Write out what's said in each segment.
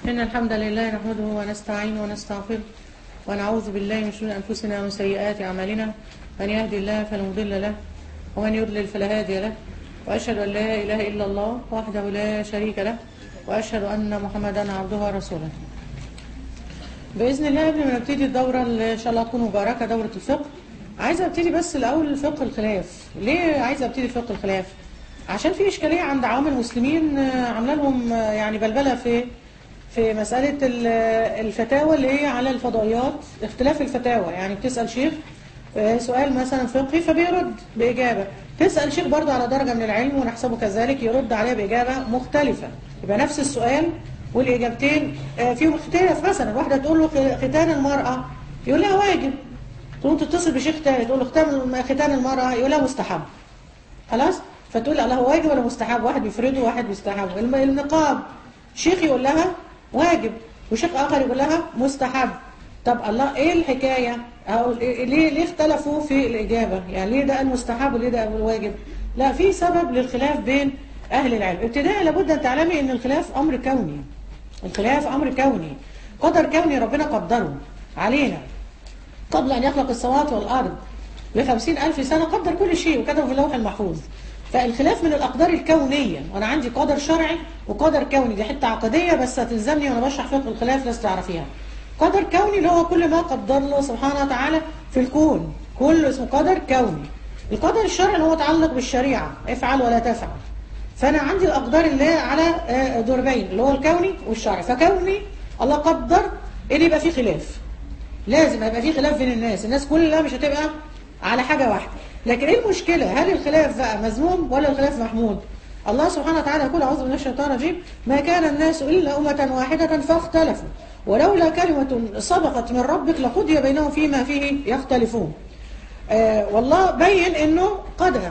إن الحمد لله نحمده ونستعينه ونستغفره ونعوذ بالله من شرور أنفسنا ومن سيئات أعمالنا من يهدي الله فلا مضل له ومن يضلل فلا هادي له وأشهد أن لا إله إلا الله وحده لا شريك له وأشهد أن محمدا عبده ورسوله بإذن الله قبل ما نبتدي الدورة اللي إن شاء الله تكون مباركة دورة الفقه عايزة ابتدي بس الأول فقه الخلاف ليه عايزة ابتدي فقه الخلاف عشان في إشكالية عند عوام المسلمين آه، عاملة لهم آه، يعني بلبلة في في مسألة ال- الفتاوى اللي هي على الفضائيات اختلاف الفتاوى يعني بتسأل شيخ آه، سؤال مثلا فقهي فبيرد بإجابة تسأل شيخ برضه على درجة من العلم ونحسبه كذلك يرد عليها بإجابة مختلفة يبقى نفس السؤال والإجابتين آه، فيهم اختلاف مثلا واحدة تقول له خ- ختان المرأة يقول لها واجب تقوم تتصل بشيخ تاني تقول له ختان ختان المرأة يقول لها مستحب خلاص فتقول الله واجب ولا مستحب واحد بيفرده وواحد بيستحب الم- النقاب شيخ يقول لها واجب وشيخ اخر يقول لها مستحب طب الله ايه الحكايه أو إيه- ليه ليه اختلفوا في الاجابه يعني ليه ده المستحب وليه ده الواجب لا في سبب للخلاف بين اهل العلم ابتداء لابد ان تعلمي ان الخلاف امر كوني الخلاف امر كوني قدر كوني ربنا قدره علينا قبل أن يخلق السماوات والأرض بخمسين ألف سنة قدر كل شيء وكتبه في اللوح المحفوظ فالخلاف من الأقدار الكونية وأنا عندي قدر شرعي وقدر كوني دي حتة عقدية بس هتلزمني وأنا بشرح فقه الخلاف لازم تعرفيها قدر كوني اللي هو كل ما قدر له سبحانه وتعالى في الكون كله اسمه قدر كوني القدر الشرعي اللي هو متعلق بالشريعة افعل ولا تفعل فأنا عندي الأقدار اللي هي على آه، دربين اللي هو الكوني والشرعي فكوني الله قدر إن يبقى فيه خلاف لازم يبقى في خلاف بين الناس الناس كلها مش هتبقى على حاجة واحدة لكن ايه المشكلة هل الخلاف بقى مذموم ولا الخلاف محمود الله سبحانه وتعالى يقول أعوذ بالله من الشيطان الرجيم ما كان الناس إلا أمة واحدة فاختلفوا ولولا كلمة سبقت من ربك لقضي بينهم فيما فيه يختلفون آه والله بين انه قدر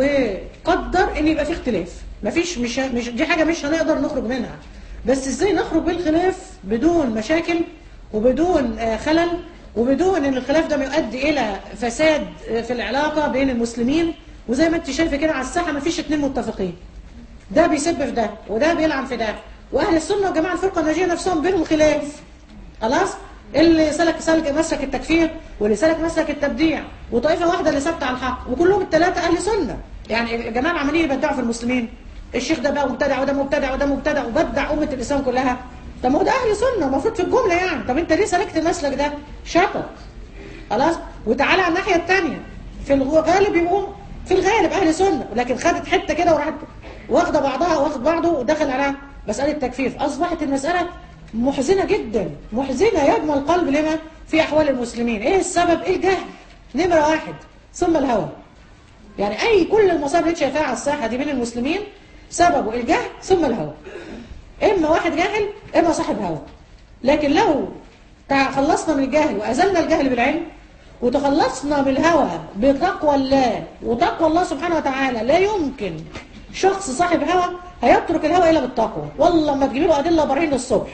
وقدر ان يبقى في اختلاف مفيش مش مش دي حاجه مش هنقدر نخرج منها بس ازاي نخرج بالخلاف بدون مشاكل وبدون آه خلل وبدون ان الخلاف ده يؤدي الى فساد آه في العلاقه بين المسلمين وزي ما انت شايفه كده على الساحه مفيش اتنين متفقين ده بيسب في ده وده بيلعن في ده واهل السنه والجماعه الفرقه الناجيه نفسهم بينهم خلاف خلاص اللي سلك سلك مسلك التكفير واللي سلك مسلك التبديع وطائفه واحده اللي ثابته على الحق وكلهم الثلاثه اهل سنه يعني الجماعه عمالين يبدعوا في المسلمين الشيخ ده بقى مبتدع وده مبتدع وده مبتدع وبدع امه الاسلام كلها طب ما هو ده اهل سنه المفروض في الجمله يعني طب انت ليه سلكت المسلك ده شطط خلاص وتعالى على الناحيه الثانيه في الغالب يبقوا في الغالب اهل سنه لكن خدت حته كده وراحت واخده بعضها واخد بعضه ودخل على مساله تكفير اصبحت المساله محزنه جدا محزنه يدمى القلب لما في احوال المسلمين ايه السبب ايه الجهل نمره واحد ثم الهوى يعني اي كل المصائب اللي انت شايفاها على الساحه دي بين المسلمين سببه الجهل ثم الهوى اما واحد جاهل اما صاحب هوى لكن لو تخلصنا من الجهل وازلنا الجهل بالعلم وتخلصنا من الهوى بتقوى الله وتقوى الله سبحانه وتعالى لا يمكن شخص صاحب هوى هيترك الهوى الا بالتقوى والله ما تجيبي له ادله وبراهين للصبح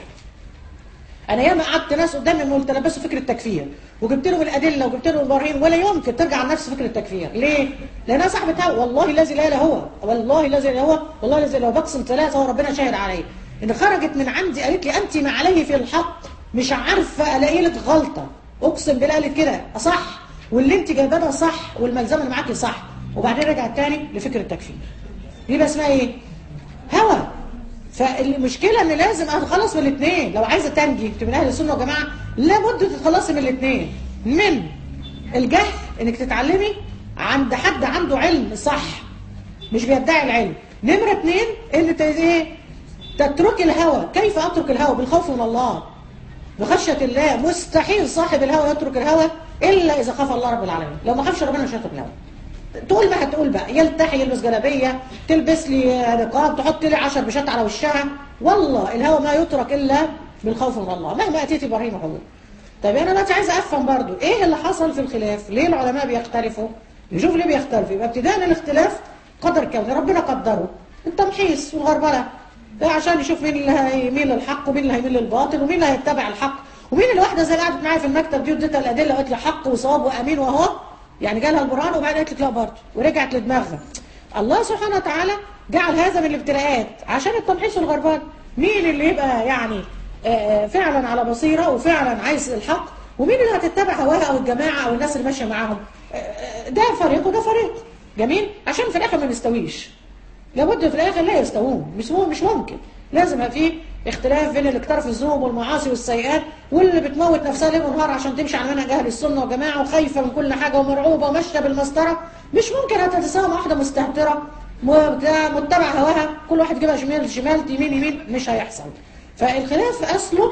انا ياما قعدت ناس قدامي متلبسوا فكره التكفير وجبت لهم الادله وجبت لهم البراهين ولا يمكن ترجع عن نفس فكره التكفير ليه لانها صاحبه هوى والله الذي لا اله هو والله الذي لا هو والله الذي لو بقسم ثلاثه وربنا شاهد علي ان خرجت من عندي قالت لي انت ما علي في الحق مش عارفه الاقي لك غلطه اقسم بالله قالت كده صح واللي انت جايباه ده صح والملزمه اللي معاكي صح وبعدين رجعت تاني لفكره التكفير دي بقى اسمها ايه هوى فالمشكلة ان لازم اتخلص من الاثنين لو عايزة تنجي انت من اهل السنة والجماعة لابد تتخلصي من الاثنين من الجهل انك تتعلمي عند حد عنده علم صح مش بيدعي العلم نمرة اثنين ان ت- ايه تتركي الهوى كيف اترك الهوى بالخوف من الله بخشية الله مستحيل صاحب الهوى يترك الهوى الا اذا خاف الله رب العالمين لو ما خافش ربنا مش هيترك الهوى تقول ما هتقول بقى يلتحي يلبس جلابيه تلبس لي نقاب تحط لي 10 بشات على وشها والله الهوى ما يترك الا بالخوف من الله مهما اتيت ابراهيم حضور طب انا دلوقتي عايزه افهم برضو ايه اللي حصل في الخلاف ليه العلماء بيختلفوا نشوف ليه بيختلفوا يبقى ابتداء الاختلاف قدر كوني ربنا قدره التمحيص والغربله ده عشان يشوف مين اللي هيميل للحق ومين اللي هيميل للباطل ومين اللي هيتبع الحق ومين الواحده زي اللي قعدت معايا في المكتب دي واديتها الادله وقالت لي حق وصواب وامين واهو يعني جالها البرهان وبعدين قالت لك لا برضه ورجعت لدماغها الله سبحانه وتعالى جعل هذا من الابتلاءات عشان التمحيص والغربان مين اللي يبقى يعني آه، فعلا على بصيره وفعلا عايز الحق ومين اللي هتتبع هواها او الجماعه او الناس اللي ماشيه معاهم آه، آه، ده فريق وده فريق جميل عشان في الاخر ما نستويش لابد في الاخر لا يستوون مش مو- مش ممكن لازم يبقى في اختلاف بين اللي اقترف الذنوب والمعاصي والسيئات واللي بتموت نفسها ليل ونهار عشان تمشي على منهج اهل السنه والجماعه وخايفه من كل حاجه ومرعوبه وماشيه بالمسطره مش ممكن هتتساوى مع واحده مستهتره مبت- متبع هواها كل واحد يجيبها شمال شمال يمين يمين مش هيحصل فالخلاف اصله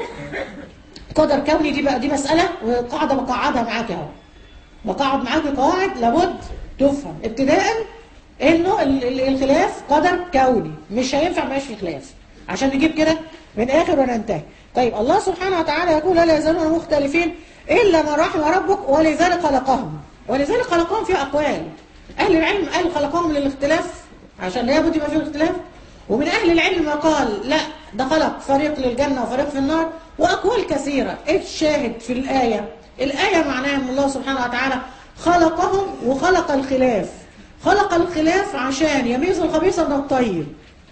قدر كوني دي بقى دي مساله وقاعده بقعدها معاك اهو بقعد معاك قواعد لابد تفهم ابتداء انه ال- ال- الخلاف قدر كوني مش هينفع ما في خلاف عشان نجيب كده من اخر وننتهي طيب الله سبحانه وتعالى يقول لا يزالون مختلفين الا من رحم ربك ولذلك خلقهم ولذلك خلقهم في اقوال اهل العلم قالوا خلقهم للاختلاف عشان لابد يبقى فيه اختلاف ومن اهل العلم ما قال لا ده خلق فريق للجنه وفريق في النار واقوال كثيره ايه الشاهد في الايه الايه معناها ان الله سبحانه وتعالى خلقهم وخلق الخلاف خلق الخلاف عشان يميز الخبيث من الطيب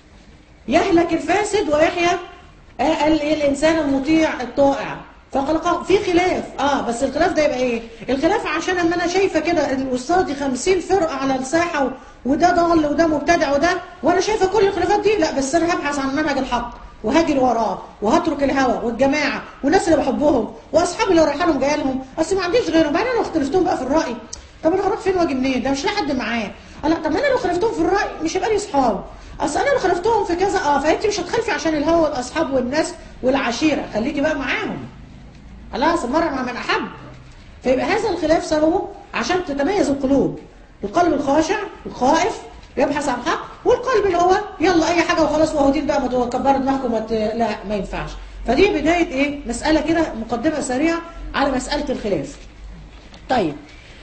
يهلك الفاسد ويحيى آه، ال- الانسان المطيع الطائع فخلق في خلاف اه بس الخلاف ده يبقى ايه الخلاف عشان اما انا شايفه كده ان قصادي 50 فرقه على الساحه و- وده ضال وده مبتدع وده وانا شايفه كل الخلافات دي لا بس انا هبحث عن منهج الحق وهجري وراه وهترك الهوى والجماعه والناس اللي بحبهم واصحابي اللي رايحه لهم جايه لهم اصل ما عنديش غيرهم بعدين انا لو اختلفتهم بقى في الراي طب انا هروح فين واجي منين ده مش لاقي حد معاه لا طب ما انا لو خالفتهم في الراي مش هيبقى لي اصحاب اصل انا لو خالفتهم في كذا اه فانت مش هتخالفي عشان الهوى والاصحاب والناس والعشيره خليكي بقى معاهم خلاص المرء مع من احب فيبقى هذا الخلاف سببه عشان تتميز القلوب القلب الخاشع الخائف يبحث عن حق والقلب اللي هو يلا اي حاجه وخلاص وهو دين بقى ما تكبروا دماغكم وت... لا ما ينفعش فدي بدايه ايه مساله كده مقدمه سريعه على مساله الخلاف طيب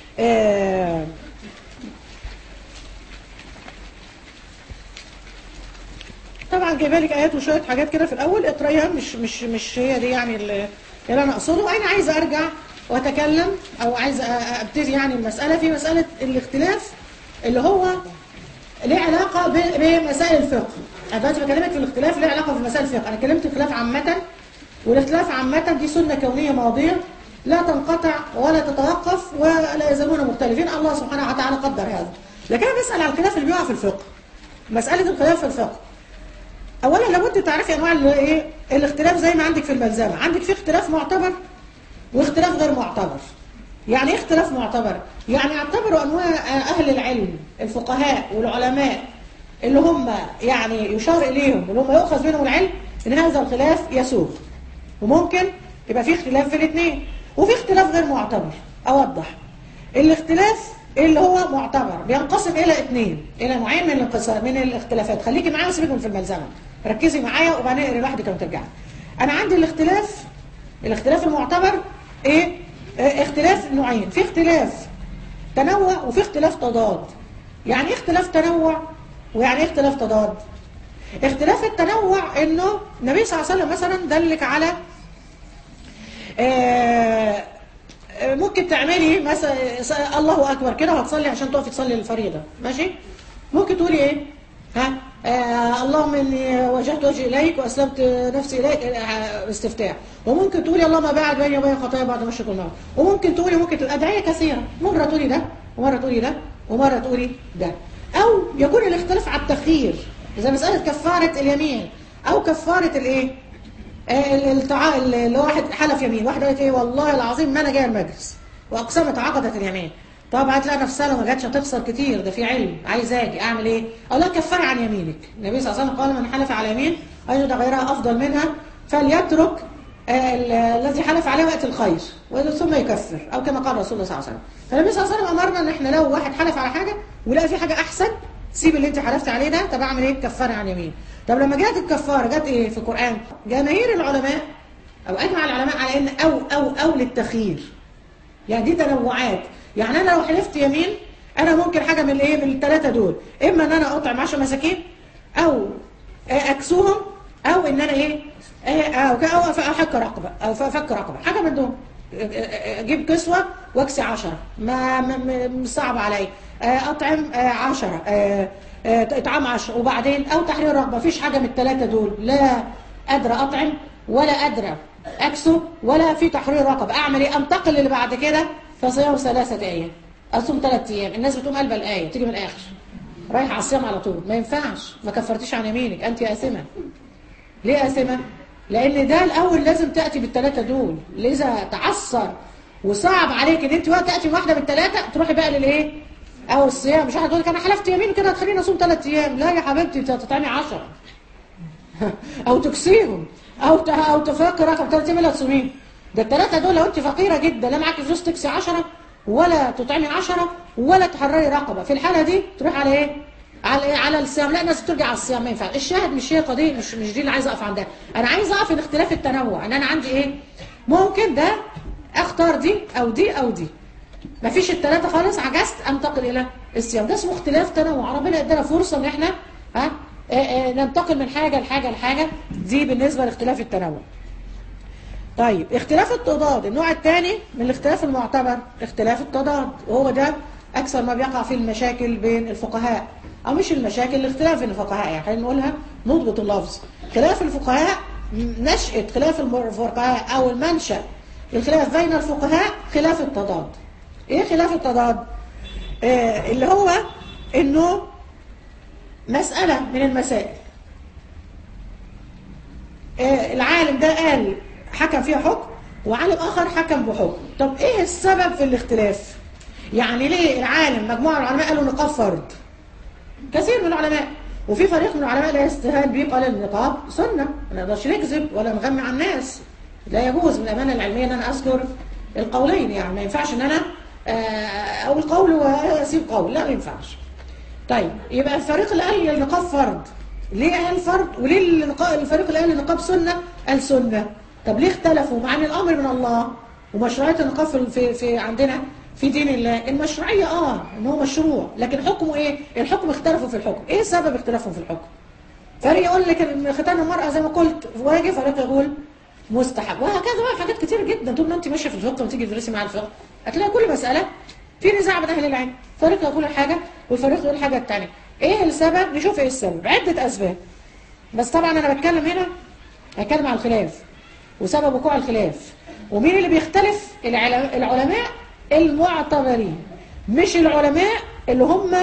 آه طبعا جايبه لك ايات وشويه حاجات كده في الاول اقرايها مش مش مش هي دي يعني اللي اللي انا اقصده انا عايزه ارجع واتكلم او عايزه أ- ابتدي يعني المساله في مساله الاختلاف اللي هو ليه علاقه ب- بمسائل الفقه انا دلوقتي بكلمك في الاختلاف ليه علاقه بمسائل الفقه انا كلمت الخلاف عامه والاختلاف عامه دي سنه كونيه ماضيه لا تنقطع ولا تتوقف ولا يزالون مختلفين الله سبحانه وتعالى قدر هذا لكن انا بسال على الخلاف اللي بيقع في الفقه مساله الخلاف في الفقه اولا لابد تعرفي انواع ال- ايه الاختلاف زي ما عندك في الملزمه عندك في اختلاف معتبر واختلاف غير معتبر يعني ايه اختلاف معتبر يعني يعتبروا انواع اهل العلم الفقهاء والعلماء اللي هم يعني يشار اليهم اللي هم يؤخذ منهم العلم ان هذا الخلاف يسوغ وممكن يبقى في اختلاف في الاثنين وفي اختلاف غير معتبر اوضح الاختلاف اللي هو معتبر بينقسم الى اثنين الى نوعين من الانقسام من الاختلافات خليكي معايا وسيبك في الملزمه ركزي معايا وبعدين اقري لوحدك لما ترجعي انا عندي الاختلاف الاختلاف المعتبر ايه اه اختلاف نوعين في اختلاف تنوع وفي اختلاف تضاد يعني ايه اختلاف تنوع ويعني ايه اختلاف تضاد اختلاف التنوع انه النبي صلى الله عليه وسلم مثلا دلك على آه، آه، ممكن تعملي مثلا الله اكبر كده وهتصلي عشان تقفي تصلي الفريضه ماشي ممكن تقولي ايه ها آه اللهم اني وجهت وجهي اليك واسلمت نفسي اليك آه، استفتاح وممكن تقولي اللهم باعد بيني وبين خطايا بعد مشرق المغرب وممكن تقولي ممكن الادعيه كثيره مره تقولي ده ومره تقولي ده ومره تقولي ده او يكون الاختلاف على التخيير زي مساله كفاره اليمين او كفاره الايه آه، التع... اللي هو واحد حلف يمين واحده قالت ايه والله العظيم ما انا جايه المجلس واقسمت عقدت اليمين طب هتلاقي نفسها لو ما جاتش هتخسر كتير ده في علم عايز اجي اعمل ايه؟ اقول لها كفري عن يمينك النبي صلى الله عليه وسلم قال من حلف على يمين اجد غيرها افضل منها فليترك آه، ال- الذي حلف عليه وقت الخير ثم يكفر او كما قال رسول الله صلى الله عليه وسلم فالنبي صلى الله عليه وسلم امرنا ان احنا لو واحد حلف على حاجه ولقى في حاجه احسن سيب اللي انت حلفت عليه ده طب اعمل ايه كفري عن يمين طب لما جت الكفاره جت ايه في القران جماهير العلماء او اجمع العلماء على ان او او او للتخيير يعني دي تنوعات يعني انا لو حلفت يمين انا ممكن حاجه من الايه من الثلاثه دول اما ان انا اطعم 10 مساكين او اكسوهم او ان انا ايه آه، او او افك رقبه او افك رقبه حاجه من دول اجيب كسوه واكسي 10 ما ما- ما- مش صعب عليا آه، اطعم 10 اطعام 10 وبعدين او تحرير رقبه مفيش حاجه من الثلاثه دول لا قادره اطعم ولا قادره اكسب ولا في تحرير رقبه اعمل ايه انتقل اللي بعد كده فصيام ثلاثه ايام اصوم ثلاث ايام الناس بتقوم قلب الايه تيجي من الاخر رايح على الصيام على طول ما ينفعش ما كفرتيش عن يمينك انت آثمة ليه آثمة لان ده الاول لازم تاتي بالثلاثه دول لذا تعثر وصعب عليك ان انت وقت تاتي واحده بالثلاثه تروحي بقى للايه او الصيام مش هتقول لك انا حلفت يمين كده هتخليني اصوم ثلاث ايام لا يا حبيبتي انت هتطعمي 10 او تكسيهم او ت- او تفكر رقم ثلاث ايام اللي هتصومين ده الثلاثه دول لو انت فقيره جدا لا معاكي فلوس تكسي 10 ولا تطعمي 10 ولا تحرري رقبه في الحاله دي تروح على ايه على ايه على الصيام لا الناس ترجع على الصيام ما ينفعش الشاهد مش هي قضيه مش مش دي اللي عايزه اقف عندها انا عايزه اقف في اختلاف التنوع ان انا عندي ايه ممكن ده اختار دي او دي او دي مفيش الثلاثه خالص عجزت انتقل الى الصيام ده اسمه اختلاف تنوع ربنا ادانا فرصه ان احنا ها آه، آه، ننتقل من حاجه لحاجه لحاجه دي بالنسبه لاختلاف التنوع طيب اختلاف التضاد النوع الثاني من الاختلاف المعتبر اختلاف التضاد وهو ده اكثر ما بيقع فيه المشاكل بين الفقهاء او مش المشاكل الاختلاف بين الفقهاء يعني خلينا نقولها نضبط اللفظ خلاف الفقهاء نشأة خلاف الفقهاء او المنشأ الخلاف بين الفقهاء خلاف التضاد ايه خلاف التضاد آه اللي هو انه مسألة من المسائل آه، العالم ده قال حكم فيها حكم وعالم آخر حكم بحكم طب إيه السبب في الاختلاف يعني ليه العالم مجموعة من العلماء قالوا نقاب فرض كثير من العلماء وفي فريق من العلماء لا يستهان به قال النقاب سنة ما نقدرش نكذب ولا نغمي على الناس لا يجوز من الأمانة العلمية أن أنا أذكر القولين يعني ما ينفعش أن أنا آه، أقول قول وأسيب قول لا ما ينفعش طيب يبقى الفريق اللي قال النقاب فرض ليه قال فرض وليه النقا- الفريق اللي قال النقاب سنة قال سنة طب ليه اختلفوا مع ان الامر من الله ومشروعية النقاب في, في, في عندنا في دين الله المشروعية اه ان هو مشروع لكن حكمه ايه الحكم اختلفوا في الحكم ايه سبب اختلافهم في الحكم فريق يقول لك ان ختان المرأة زي ما قلت واجب فريق يقول مستحب وهكذا بقى حاجات كتير جدا طول ما انت ماشيه في الفقه وتيجي تدرسي مع الفقه هتلاقي كل مسألة في نزاع بين اهل العلم فريق يقول حاجة والفريق يقول حاجة الثانيه ايه السبب نشوف ايه السبب عدة اسباب بس طبعا انا بتكلم هنا هتكلم على الخلاف وسبب وقوع الخلاف ومين اللي بيختلف العلم- العلماء المعتبرين مش العلماء اللي هم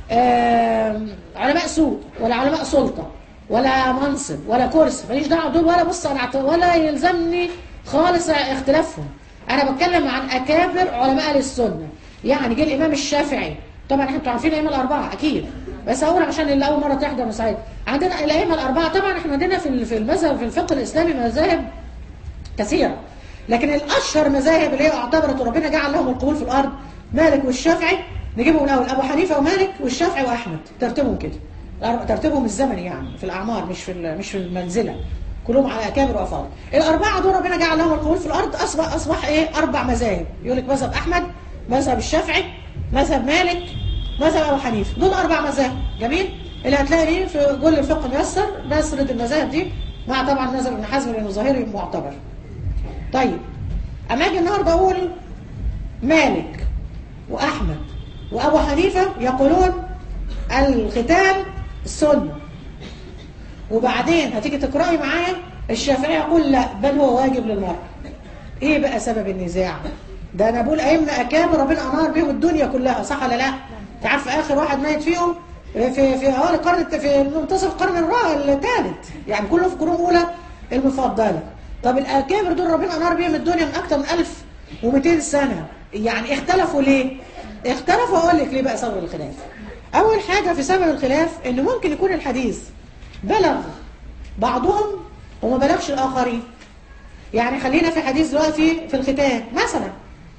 آم، علماء سوء ولا علماء سلطة ولا منصب ولا كرسي ماليش دعوه دول ولا بص انا أعت- ولا يلزمني خالص اختلافهم انا بتكلم عن اكابر علماء اهل السنه يعني جه الامام الشافعي طبعا احنا انتوا عارفين الائمه الاربعه اكيد بس اقول عشان اللي اول مره تحضر مساعد عندنا الائمه الاربعه طبعا احنا عندنا في ال- في المذهب في الفقه الاسلامي مذاهب كثيرة لكن الأشهر مذاهب اللي هي اعتبرت وربنا جعل لهم القبول في الأرض مالك والشافعي نجيبهم الأول أبو حنيفة ومالك والشافعي وأحمد ترتيبهم كده الأربعة- ترتيبهم الزمني يعني في الأعمار مش في ال- مش في المنزلة كلهم على أكابر وأفاضل الأربعة دول ربنا جعل لهم القبول في الأرض أصبح أصبح إيه أربع مذاهب يقول لك مذهب أحمد مذهب الشافعي مذهب مالك مذهب أبو حنيفة دول أربع مذاهب جميل اللي هتلاقي ايه في كل الفقه ميسر نسرد المذاهب دي مع طبعا مذهب ابن حزم لأنه ظاهري معتبر طيب اما اجي النهارده اقول مالك واحمد وابو حنيفه يقولون الختان السنه وبعدين هتيجي تقراي معايا الشافعي يقول لا بل هو واجب للمرأة ايه بقى سبب النزاع ده انا بقول ائمه اكابر ربنا انار بيهم الدنيا كلها صح ولا لا انت عارف اخر واحد ميت فيهم في في اوائل القرن الت- في منتصف القرن الرابع الثالث يعني كلهم في قرون اولى المفضله طب الاكابر دول ربنا انار بيهم الدنيا من اكتر من 1200 سنه يعني اختلفوا ليه اختلفوا اقول لك ليه بقى سبب الخلاف اول حاجه في سبب الخلاف ان ممكن يكون الحديث بلغ بعضهم وما بلغش الاخرين يعني خلينا في حديث دلوقتي في الختان مثلا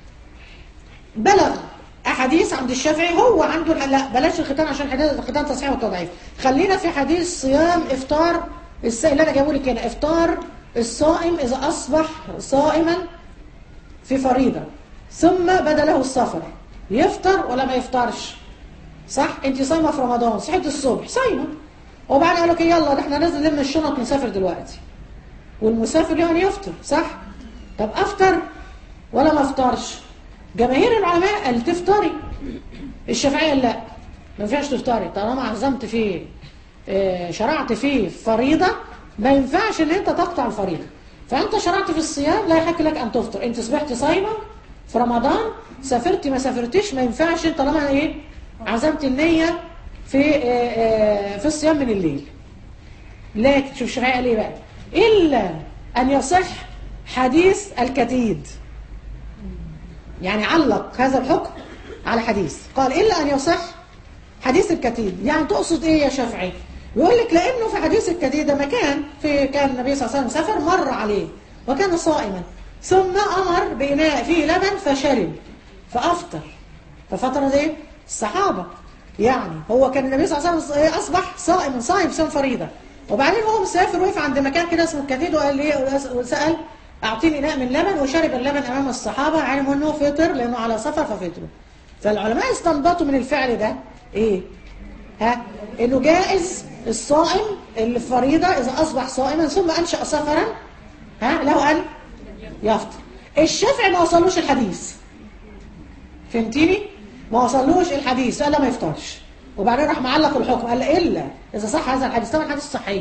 بلغ احاديث عند الشافعي هو عنده الح- لا بلاش الختان عشان حديث الختان تصحيح والتضعيف خلينا في حديث صيام افطار الس... اللي انا جايبه لك هنا افطار الصائم اذا اصبح صائما في فريضه ثم بدا له السفر يفطر ولا ما يفطرش صح انت صايمه في رمضان صحيت الصبح صايمه وبعدين قال لك يلا ده احنا لازم نلم الشنط نسافر دلوقتي والمسافر يعني يفطر صح طب افطر ولا ما افطرش جماهير العلماء قال تفطري الشافعيه قال لا ما ينفعش تفطري طالما عزمت فيه اه، شرعت فيه فريضه ما ينفعش ان انت تقطع الفريضه فانت شرعت في الصيام لا يحق لك ان تفطر انت صبحت صايمه في رمضان سافرت ما سافرتش ما ينفعش طالما ايه عزمت النيه في آه، آه، في الصيام من الليل لكن شوف الشافعي قال ايه بقى الا ان يصح حديث الكتيد يعني علق هذا الحكم على حديث قال الا ان يصح حديث الكتيد يعني تقصد ايه يا شافعي يقول لك لانه في حديث الكتيد ده مكان في كان النبي صلى الله عليه وسلم سافر مر عليه وكان صائما ثم امر باناء فيه لبن فشرب فافطر ففطر ايه الصحابه يعني هو كان النبي صلى الله عليه وسلم اصبح صائما صائم صيام فريضه وبعدين وهو مسافر وقف عند مكان كده اسمه الكتيد وقال لي وسال اعطيني اناء من لبن وشرب اللبن امام الصحابه علموا انه فطر لانه على سفر ففطروا فالعلماء استنبطوا من الفعل ده ايه ها انه جائز الصائم اللي في فريضه اذا اصبح صائما ثم انشا سفرا ها له ان يفطر الشافعي ما وصلوش الحديث فهمتيني ما وصلوش الحديث قال لا ما يفطرش وبعدين راح معلق الحكم قال الا اذا صح هذا الحديث طبعا الحديث صحيح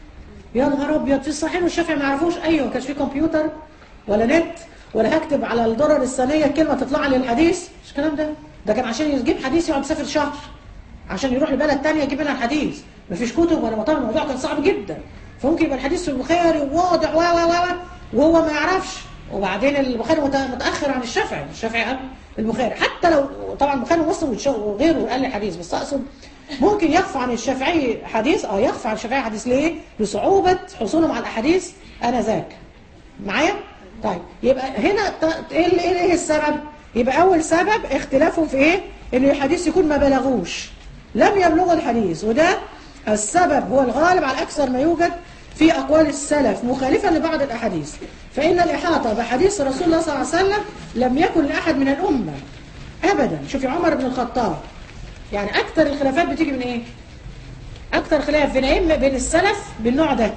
يا نهار ابيض في الصحيح والشافعي ما يعرفوش ايوه ما كانش في كمبيوتر ولا نت ولا هكتب على الدرر الثانيه كلمه تطلع لي الحديث مش الكلام ده ده كان عشان يجيب حديث يقعد يسافر شهر عشان يروح لبلد تانية يجيب منها الحديث مفيش كتب ولا مطار الموضوع كان صعب جدا فممكن يبقى الحديث في البخاري واضح و و و وهو ما يعرفش وبعدين البخاري مت- متاخر عن الشافعي الشافعي قبل البخاري حتى لو طبعا البخاري ومسلم والش- وغيره قال لي حديث بس اقصد ممكن يخفى عن الشافعي حديث اه يخفى عن الشافعي حديث ليه؟ لصعوبه حصولهم على الاحاديث انذاك معايا؟ طيب يبقى هنا ت- ايه ال- ايه إيه السبب؟ يبقى اول سبب اختلافهم في ايه؟ ان الحديث يكون ما بلغوش لم يبلغوا الحديث وده السبب هو الغالب على اكثر ما يوجد في اقوال السلف مخالفا لبعض الاحاديث فان الاحاطه بحديث رسول الله صلى الله عليه وسلم لم يكن لاحد من الامه ابدا شوفي عمر بن الخطاب يعني اكثر الخلافات بتيجي من ايه؟ اكثر خلاف بين ائمه بين السلف بالنوع ده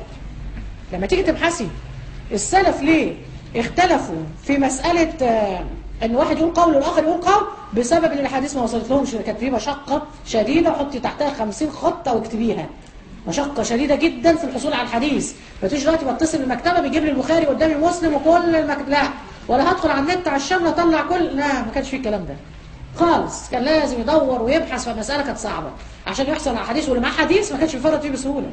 لما تيجي تبحثي السلف ليه اختلفوا في مسألة آه، ان واحد يقول قول والاخر يقول قول بسبب ان الاحاديث ما وصلت لهمش كانت في مشقة شديدة حطي تحتها 50 خط او اكتبيها مشقة شديدة جدا في الحصول على الحديث ما تيجي دلوقتي بتصل بالمكتبة بيجيب لي البخاري قدامي مسلم وكل المكتبة لا ولا هدخل على النت على الشام اطلع كل لا ما كانش فيه الكلام ده خالص كان لازم يدور ويبحث في مسألة كانت صعبة عشان يحصل على حديث واللي معاه حديث ما كانش بيفرط فيه بسهولة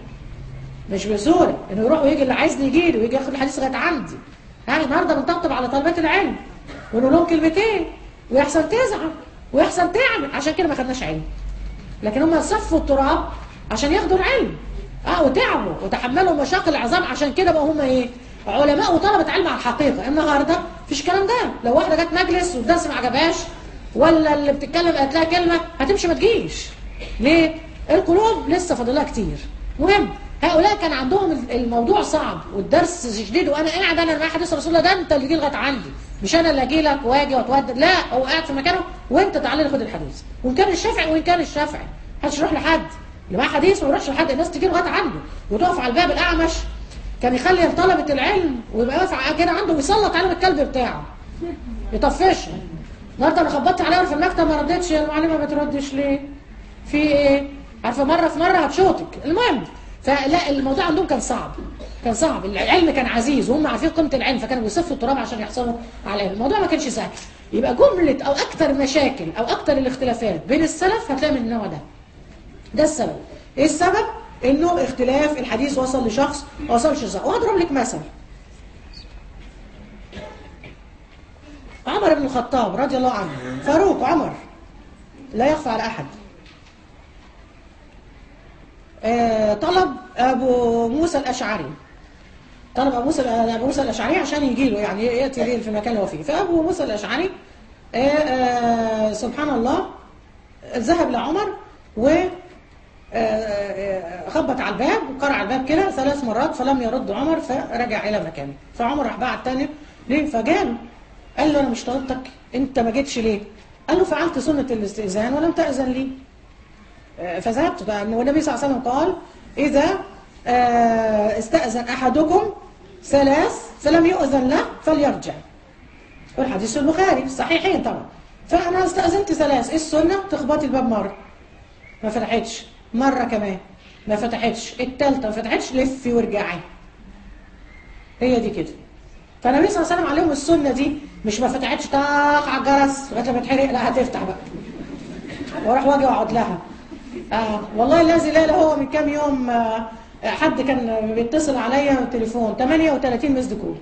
مش بسهولة انه يروح ويجي اللي عايزني يجي له ويجي ياخد الحديث لغايه عندي يعني النهارده بنطبطب على طلبات العلم ونقول لهم كلمتين ويحصل تزعل ويحصل تعمل عشان كده ما خدناش علم لكن هم صفوا التراب عشان ياخدوا العلم اه وتعبوا وتحملوا مشاق العظام عشان كده بقى هم ايه علماء وطلبة علم على الحقيقة النهاردة مفيش الكلام ده لو واحدة جت مجلس والدرس ما عجبهاش ولا اللي بتتكلم قالت لها كلمة هتمشي ما تجيش ليه؟ القلوب لسه فاضلها كتير مهم هؤلاء كان عندهم الموضوع صعب والدرس شديد وانا قاعد انا مع حديث رسول الله ده انت اللي جي لغايه عندي مش انا اللي اجي لك واجي واتودد لا هو قاعد في مكانه وانت تعالى خد الحديث وان كان الشافعي وان كان الشافعي محدش يروح لحد اللي معاه حديث ما يروحش لحد الناس تجي لغايه عنده وتقف على الباب الاعمش كان يخلي طلبه العلم ويبقى واقف كده عنده ويسلط عليهم الكلب بتاعه يطفشها النهارده انا خبطت عليها في المكتب ما ردتش يا المعلمه ما بتردش ليه؟ في ايه؟ عارفه مره في مره هتشوطك المهم فلا الموضوع عندهم كان صعب كان صعب العلم كان عزيز وهم عارفين قيمه العلم فكانوا بيصفوا التراب عشان يحصلوا على العلم الموضوع ما كانش سهل يبقى جمله او اكثر المشاكل او اكثر الاختلافات بين السلف هتلاقي من النوع ده ده السبب ايه السبب انه اختلاف الحديث وصل لشخص ما وصلش لشخص وهضرب لك مثل عمر بن الخطاب رضي الله عنه فاروق عمر لا يخفى على احد آه، طلب ابو موسى الاشعري طلب ابو موسى ابو موسى الاشعري عشان يجي له يعني ياتي ليه في المكان اللي هو فيه فابو موسى الاشعري آه، آه، سبحان الله ذهب لعمر و آه، خبط على الباب وقرع على الباب كده ثلاث مرات فلم يرد عمر فرجع الى مكانه فعمر راح بعت تاني ليه فجاله قال له انا مش طلبتك انت ما جيتش ليه قال له فعلت سنه الاستئذان ولم تاذن لي آه، فذهبت بقى والنبي صلى الله عليه وسلم قال اذا آه، استاذن احدكم ثلاث فلم يؤذن له فليرجع والحديث في البخاري صحيحين طبعا فانا استاذنت ثلاث ايه السنه تخبطي الباب مره ما فتحتش مرة كمان ما فتحتش التالتة ما فتحتش لفي وارجعي هي دي كده فالنبي صلى الله عليه وسلم عليهم السنه دي مش ما فتحتش طاق على الجرس لغايه لما تحرق لا هتفتح بقى واروح واجي واقعد لها آه والله الذي لا اله هو من كام يوم آه حد كان بيتصل عليا بالتليفون 38 مسد كول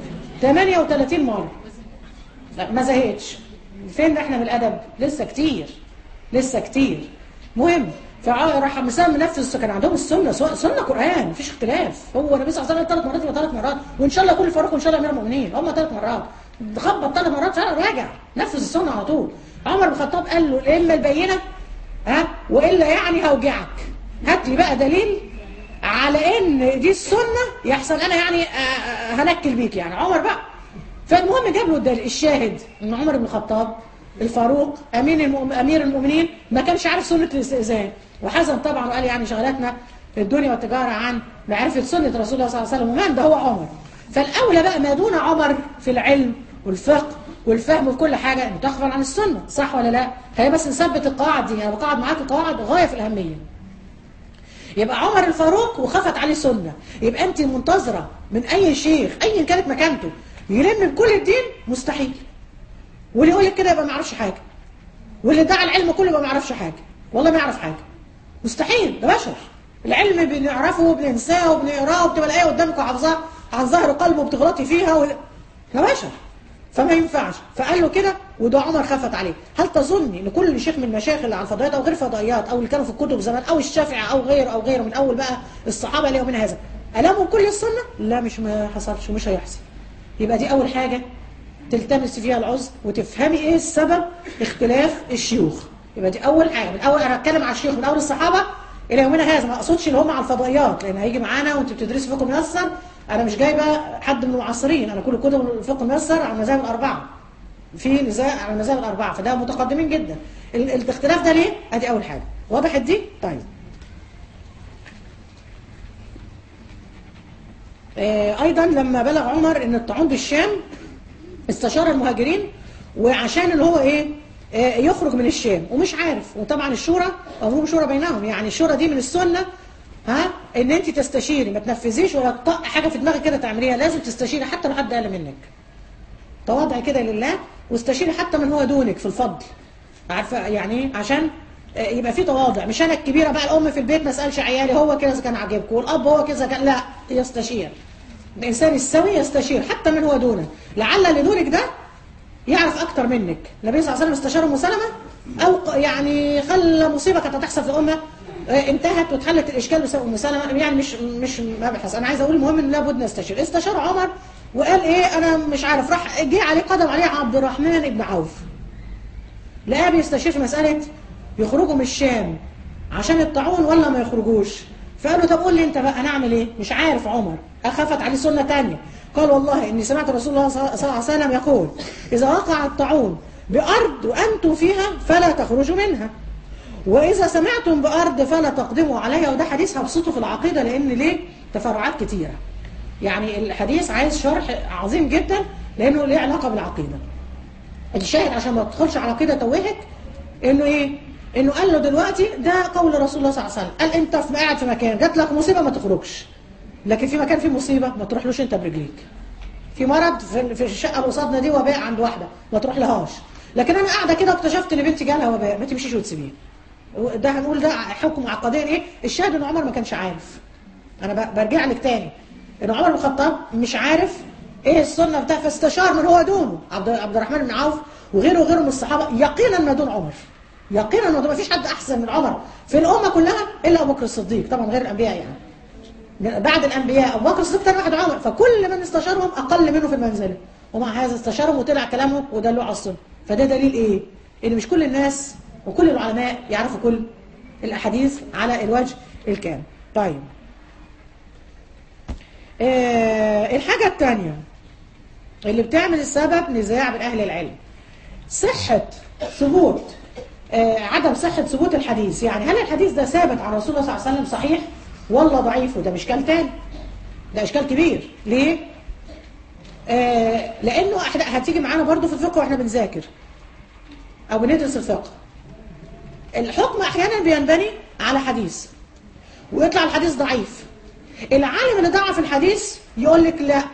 38 مره لا ما زهقتش فين احنا من الادب لسه كتير لسه كتير مهم فراح مسام منفذ كان عندهم السنه سنه قران مفيش اختلاف هو النبي صلى الله عليه وسلم ثلاث مرات يبقى ثلاث مرات وان شاء الله كل فاروق وان شاء الله امير المؤمنين هم ثلاث مرات خبط ثلاث مرات فعلا راجع نفذ السنه على طول عمر بن الخطاب قال له اما البينه ها والا يعني هوجعك هات لي بقى دليل على ان دي السنه يحصل انا يعني هنكل بيك يعني عمر بقى فالمهم جاب له الدليل الشاهد ان عمر بن الخطاب الفاروق امين المؤمن امير المؤمنين ما كانش عارف سنه الاستئذان وحزن طبعا وقال يعني شغلاتنا الدنيا والتجاره عن معرفه سنه رسول الله صلى الله عليه وسلم ومن ده هو عمر فالاولى بقى ما دون عمر في العلم والفقه والفهم وفي كل حاجه ان تغفل عن السنه صح ولا لا هي بس نثبت القواعد دي انا بقعد معاك قواعد غايه في الاهميه يبقى عمر الفاروق وخفت عليه سنه يبقى انت منتظره من اي شيخ ايا كانت مكانته يلم بكل الدين مستحيل واللي يقول لك كده يبقى ما يعرفش حاجه واللي ادعى العلم كله يبقى ما يعرفش حاجه والله ما يعرف حاجه مستحيل ده بشر العلم بنعرفه وبننساه وبنقراه وبتبقى الايه قدامك وحافظاها عن ظهر قلبه وبتغلطي فيها و... ده بشر فما ينفعش فقال له كده وده عمر خفت عليه هل تظني ان كل شيخ من المشايخ اللي على الفضائيات او غير فضائيات او اللي كانوا في الكتب زمان او الشافعي او غيره او غيره من اول بقى الصحابه الى يومنا هذا ألموا كل السنه لا مش ما حصلش ومش هيحصل يبقى دي اول حاجه تلتمس فيها العذر وتفهمي ايه السبب اختلاف الشيوخ يبقى دي اول حاجه من اول انا اتكلم على الشيوخ من اول الصحابه الى يومنا هذا ما اقصدش اللي هم على الفضائيات لان هيجي معانا وانت بتدرسي فقه ميسر انا مش جايبه حد من المعاصرين انا كل كتب الفقه الميسر على المذاهب الاربعه في نزاع على المذاهب الاربعه فده متقدمين جدا الاختلاف ده ليه ادي اول حاجه وضحت دي طيب آه ايضا لما بلغ عمر ان الطاعون بالشام استشار المهاجرين وعشان اللي هو ايه آه يخرج من الشام ومش عارف وطبعا الشورى امرهم شورى بينهم يعني الشورى دي من السنه ها ان انت تستشيري ما تنفذيش ولا تطق حاجه في دماغك كده تعمليها لازم تستشيري حتى لو حد اقل منك تواضع كده لله واستشيري حتى من هو دونك في الفضل عارفه يعني عشان يبقى في تواضع مش انا الكبيره بقى الام في البيت ما اسالش عيالي هو كذا كان عاجبكم والاب هو كذا كان لا يستشير الانسان السوي يستشير حتى من هو دونه لعل اللي دونك ده يعرف اكتر منك النبي صلى الله عليه وسلم استشار ام سلمه او يعني خلى مصيبه كانت هتحصل في الامه انتهت واتحلت الاشكال بسبب ام سلمه يعني مش مش مبحث انا عايز اقول المهم ان لابد نستشير استشار عمر وقال ايه انا مش عارف راح جه عليه قدم عليه عبد الرحمن بن عوف لقاه بيستشير في مساله يخرجوا من الشام عشان الطاعون ولا ما يخرجوش فقال له طب قول لي انت بقى انا اعمل ايه مش عارف عمر اخفت عليه سنه ثانيه قال والله اني سمعت رسول الله صلى الله عليه وسلم يقول اذا وقع الطاعون بارض وانتم فيها فلا تخرجوا منها واذا سمعتم بارض فلا تقدموا عليها وده حديث هبسطه في العقيده لان ليه تفرعات كتيره يعني الحديث عايز شرح عظيم جدا لانه ليه علاقه بالعقيده الشاهد عشان ما تدخلش على عقيده توهك انه ايه انه قال له دلوقتي ده قول رسول الله صلى الله عليه وسلم قال انت في قاعد في مكان جات لك مصيبه ما تخرجش لكن في مكان فيه مصيبه ما تروحلوش انت برجليك في مرض في في الشقه اللي قصادنا دي وباء عند واحده ما تروح لهاش لكن انا قاعده كده واكتشفت ان بنتي جالها وباء ما تمشيش وتسيبيه ده هنقول ده حكم عقديا ايه الشاهد ان عمر ما كانش عارف انا برجع لك تاني ان عمر بن الخطاب مش عارف ايه السنه بتاع فاستشار من هو دونه عبد عبد الرحمن بن عوف وغيره وغيره من الصحابه يقينا ما دون عمر يقينا ما فيش حد احسن من عمر في الامه كلها الا ابو بكر الصديق طبعا غير الانبياء يعني بعد الانبياء ابو بكر الصديق كان واحد عمر فكل من استشارهم اقل منه في المنزله ومع هذا استشارهم وطلع كلامه ودلوا على السنه فده دليل ايه ان مش كل الناس وكل العلماء يعرفوا كل الاحاديث على الوجه الكامل طيب آه الحاجه الثانيه اللي بتعمل السبب نزاع بين اهل العلم صحه ثبوت آه عدم صحة ثبوت الحديث يعني هل الحديث ده ثابت عن رسول الله صلى الله عليه وسلم صحيح ولا ضعيف وده اشكال تاني ده اشكال كبير ليه آه لانه احنا هتيجي معانا برضو في الفقه واحنا بنذاكر او بندرس الفقه الحكم احيانا بينبني على حديث ويطلع الحديث ضعيف العالم اللي ضعف الحديث يقول لك لا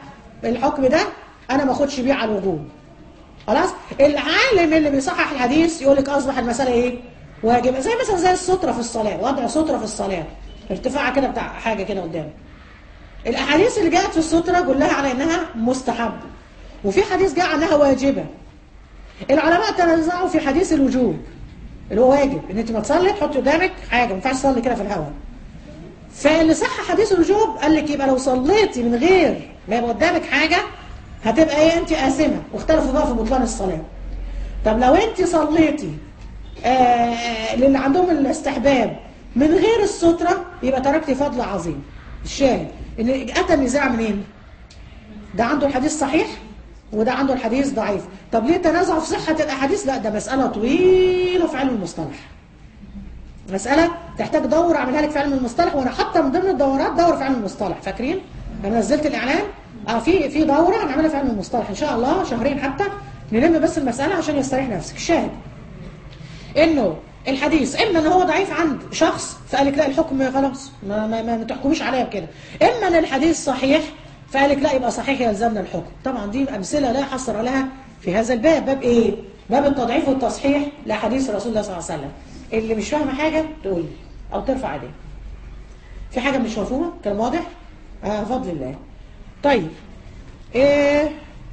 الحكم ده انا ما اخدش بيه على الوجوب خلاص العالم اللي بيصحح الحديث يقول لك اصبح المساله ايه واجب زي مثلا زي الستره في الصلاه وضع ستره في الصلاه ارتفاع كده بتاع حاجه كده قدامك الاحاديث اللي جاءت في الستره كلها على انها مستحبه وفي حديث جاء عنها واجبه العلماء تنازعوا في حديث الوجوب اللي هو واجب ان انت ما تصلي تحطي قدامك حاجه ما ينفعش تصلي كده في الهواء فاللي صح حديث الوجوب قال لك يبقى لو صليتي من غير ما يبقى قدامك حاجه هتبقى ايه انت آثمة واختلفوا بقى في بطلان الصلاه طب لو انت صليتي آه للي عندهم الاستحباب من غير الستره يبقى تركتي فضل عظيم الشاهد ان اتى النزاع منين ده عنده الحديث صحيح وده عنده الحديث ضعيف طب ليه تنازعوا في صحة الأحاديث لا ده مسألة طويلة في علم المصطلح مسألة تحتاج دورة أعملها لك في علم المصطلح وأنا حاطة من ضمن الدورات دورة في علم المصطلح فاكرين أنا نزلت الإعلان اه في في دورة هنعملها في علم المصطلح إن شاء الله شهرين حتى نلم بس المسألة عشان يستريح نفسك الشاهد إنه الحديث إما إن هو ضعيف عند شخص فقال لك لا الحكم خلاص ما, ما, ما, ما تحكميش عليا بكده إما إن الحديث صحيح فقال لك لا يبقى صحيح يلزمنا الحكم طبعا دي أمثلة لا حصر لها في هذا الباب باب إيه باب التضعيف والتصحيح لحديث رسول الله صلى الله عليه وسلم اللي مش فاهمه حاجة تقول لي أو ترفع ايديها في حاجة مش مفهومة كلام واضح آه فضل الله طيب إيه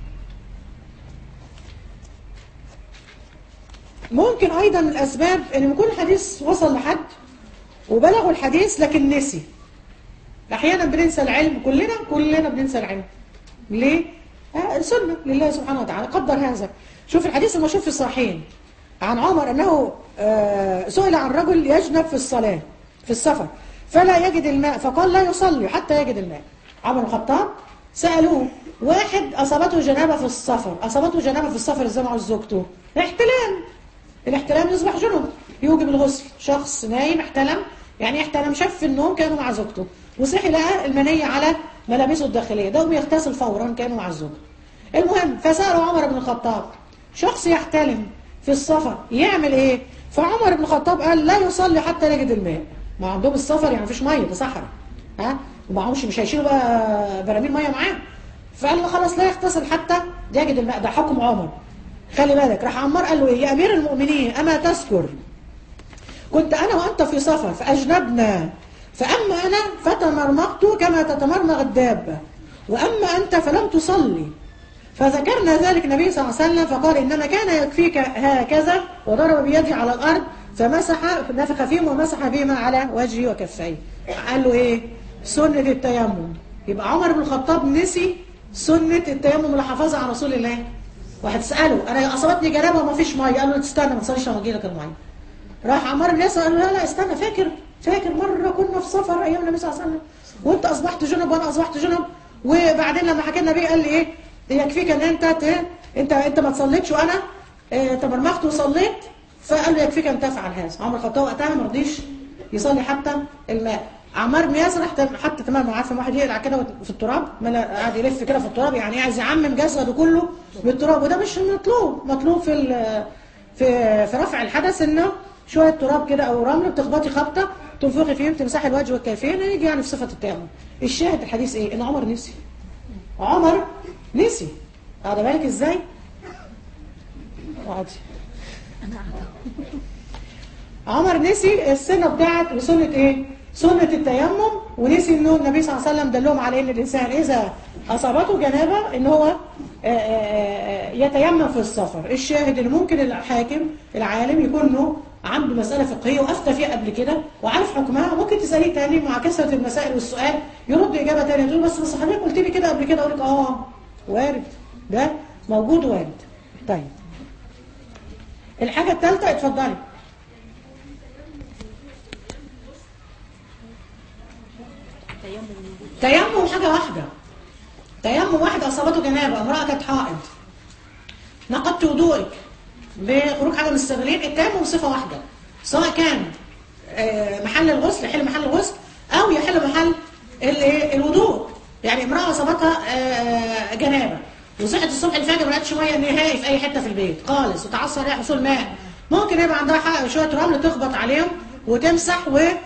ممكن أيضا من الأسباب أن يكون الحديث وصل لحد وبلغوا الحديث لكن نسي احيانا بننسى العلم كلنا كلنا بننسى العلم ليه آه سنه لله سبحانه وتعالى قدر هذا شوف الحديث المشهور في الصحيحين عن عمر انه آه سئل عن رجل يجنب في الصلاه في السفر فلا يجد الماء فقال لا يصلي حتى يجد الماء عمر الخطاب سالوه واحد اصابته جنابه في السفر اصابته جنابه في السفر ازاي مع زوجته احتلام الاحتلام يصبح جنب يوجب الغسل شخص نايم احتلم يعني احتلم شاف في النوم كانوا مع زوجته وصحي لقى المنية على ملابسه الداخلية ده يغتسل فورا كانوا مع الزوجة المهم فسألوا عمر بن الخطاب شخص يحتلم في السفر يعمل ايه فعمر بن الخطاب قال لا يصلي حتى يجد الماء ما عندهم السفر يعني مفيش ميه ده صحراء ها ومعهمش مش هيشيلوا بقى براميل ميه معاه فقال له خلاص لا يغتسل حتى يجد الماء ده حكم عمر خلي بالك راح عمار قال له ايه يا امير المؤمنين اما تذكر كنت انا وانت في سفر فاجنبنا فأما أنا فتمرمغت كما تتمرمغ الدابة وأما أنت فلم تصلي فذكرنا ذلك النبي صلى الله عليه وسلم فقال إنما كان يكفيك هكذا وضرب بيده على الأرض فمسح نفخ فيهم ومسح بهما على وجهه وكفيه قال له إيه سنة التيمم يبقى عمر بن الخطاب نسي سنة التيمم اللي حفظها عن رسول الله واحد سأله أنا أصابتني جنابة وما فيش مية قال له تستنى ما تصليش لما أجي لك المية راح عمر الناس قال له لا لا استنى فاكر فاكر مرة كنا في سفر أيام النبي صلى الله عليه وسلم وأنت أصبحت جنب وأنا أصبحت جنب وبعدين لما حكى النبي قال لي إيه يكفيك أن أنت ت... أنت أنت ما تصليتش وأنا اه تمرمغت وصليت فقال له يكفيك أن تفعل هذا عمر الخطاب وقتها ما رضيش يصلي حتى الماء عمار بن ياسر حتى تمام عارف واحد يقلع كده في التراب قاعد يلف كده في التراب يعني عايز يعمم جسده كله بالتراب وده مش مطلوب مطلوب في في في رفع الحدث انه شويه تراب كده او رمل بتخبطي خبطه تنفخي فيهم تمسحي الوجه والكيفين يجي يعني في صفه التيمم الشاهد الحديث ايه ان عمر نسي عمر نسي واخده بالك ازاي اقعدي عمر نسي السنه بتاعت وسنه ايه سنه التيمم ونسي انه النبي صلى الله عليه وسلم دلهم على ان الانسان اذا اصابته جنابه ان هو يتيمم في السفر الشاهد ان ممكن الحاكم العالم يكون انه عنده مسألة فقهية وأفتى فيها قبل كده وعارف حكمها ممكن تسأليه تاني مع كثرة المسائل والسؤال يرد إجابة تانية تقول بس بس حضرتك قلت لي كده قبل كده أقول لك آه وارد ده موجود وارد طيب الحاجة الثالثة اتفضلي تيمم حاجة واحدة تيمم واحد أصابته جنابة امرأة كانت حائض نقضت وضوءك بخروج حاجة من السبيلين التيمم صفة واحدة سواء كان محل الغسل يحل محل الغسل أو يحل محل الوضوء يعني امرأة أصابتها جنابة وصحت الصبح الفجر ما لقتش ميه نهائي في أي حتة في البيت خالص وتعصر ريح حصول ماء ممكن يبقى عندها شوية رمل تخبط عليهم وتمسح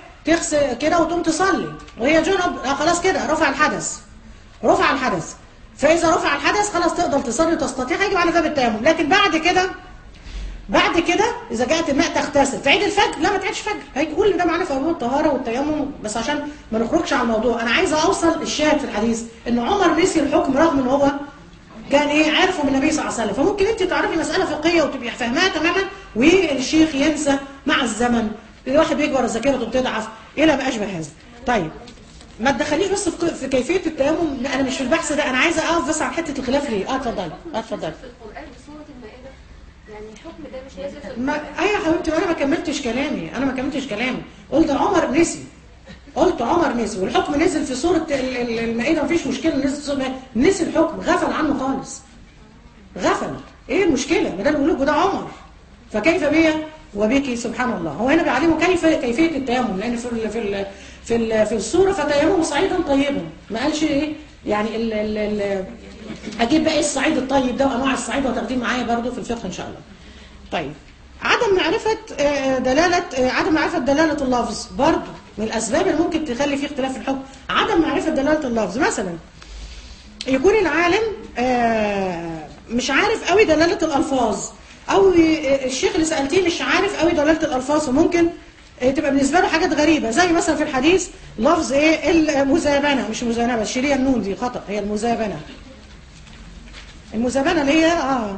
وتغسل كده وتقوم تصلي وهي جنب خلاص كده رفع الحدث رفع الحدث فاذا رفع الحدث خلاص تقدر تصلي تستطيع هيجي على باب التيمم لكن بعد كده بعد كده اذا جاءت الماء تغتسل تعيد الفجر لا ما تعيدش فجر هيجي كل ده معانا في ابواب الطهاره والتيمم بس عشان ما نخرجش على الموضوع انا عايزه اوصل الشاهد في الحديث ان عمر نسي الحكم رغم ان هو كان ايه عارفه من النبي صلى الله عليه وسلم فممكن انت تعرفي مساله فقهيه وتبقي فاهماها تماما والشيخ ينسى مع الزمن الواحد بيكبر ذاكرته بتضعف الى ما اشبه هذا طيب ما تدخليش بس في في كيفيه التيمم انا مش في البحث ده انا عايزه اقف بس على حته الخلاف ليه اه اتفضلي اه اتفضلي في القرآن بسورة المائدة يعني الحكم ده مش نازل في ما القرآن ايوه يا حبيبتي انا ما كملتش كلامي انا ما كملتش كلامي قلت عمر نسي قلت عمر نسي والحكم نزل في سوره ال- ال- المائده مفيش مشكله نزل في سوره المائدة. نسي الحكم غفل عنه خالص غفل ايه المشكله ما ده بيقول لكم ده عمر فكيف بي وبك سبحان الله هو هنا بيعلمه كيف كيفيه التيمم لان في ال في ال في ال في السوره فتيمم صعيدا طيبا ما قالش ايه يعني ال ال ال اجيب بقى ايه الصعيد الطيب ده وانواع الصعيد وتاخديه معايا برضو في الفقه ان شاء الله طيب عدم معرفة آه، دلالة آه، عدم معرفة دلالة اللفظ برضو من الأسباب اللي ممكن تخلي فيه اختلاف في الحكم عدم معرفة دلالة اللفظ مثلا يكون العالم آه، مش عارف قوي دلالة الألفاظ أو ي- الشيخ اللي سألتيه مش عارف قوي دلالة الألفاظ وممكن آه، تبقى بالنسبة له حاجات غريبة زي مثلا في الحديث لفظ ايه المزابنة مش مزانبة شيلية النون دي خطأ هي المزابنة المزابنة اللي هي اه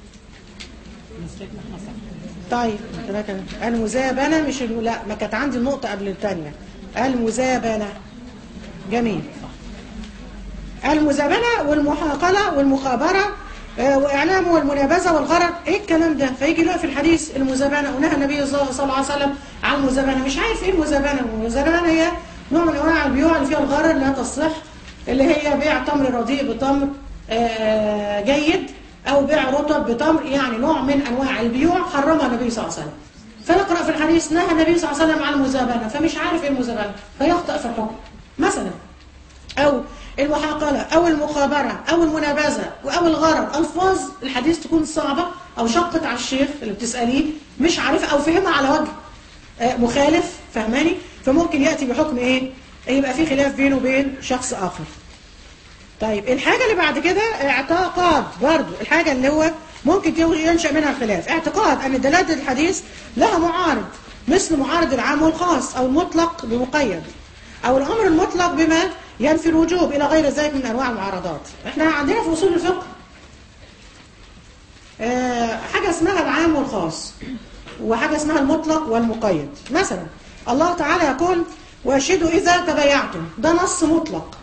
طيب ثلاثة. المزابنة مش الم... لا ما كانت عندي النقطة قبل الثانية المزابنة جميل المزابنة والمحاقلة والمخابرة آه، وإعلام والمنابذة والغرض إيه الكلام ده فيجي لا في الحديث المزابنة ونهى النبي صلى الله عليه وسلم عن المزابنة مش عارف إيه المزابنة المزابنة هي نوع من أنواع البيوع اللي فيها الغرض لا تصح اللي هي بيع تمر رديء بتمر آه، جيد أو بيع رطب بتمر يعني نوع من أنواع البيوع حرمها النبي صلى الله عليه وسلم فنقرأ في الحديث نهى النبي صلى الله عليه وسلم عن المزابنة فمش عارف إيه المزابنة فيخطئ في الحكم مثلا أو المحاقلة أو المخابرة أو المنابذة أو الغرض ألفاظ الحديث تكون صعبة أو شقت على الشيخ اللي بتسأليه مش عارف أو فهمها على وجه آه، مخالف فهماني فممكن يأتي بحكم إيه يبقى في خلاف بينه وبين شخص آخر طيب الحاجة اللي بعد كده اعتقاد برضو الحاجة اللي هو ممكن ينشأ منها الخلاف اعتقاد أن دلالة الحديث لها معارض مثل معارض العام والخاص أو المطلق بمقيد أو الأمر المطلق بما ينفي الوجوب إلى غير ذلك من أنواع المعارضات احنا عندنا في أصول الفقه آه، حاجة اسمها العام والخاص وحاجة اسمها المطلق والمقيد مثلا الله تعالى يقول واشهدوا إذا تبايعتم ده نص مطلق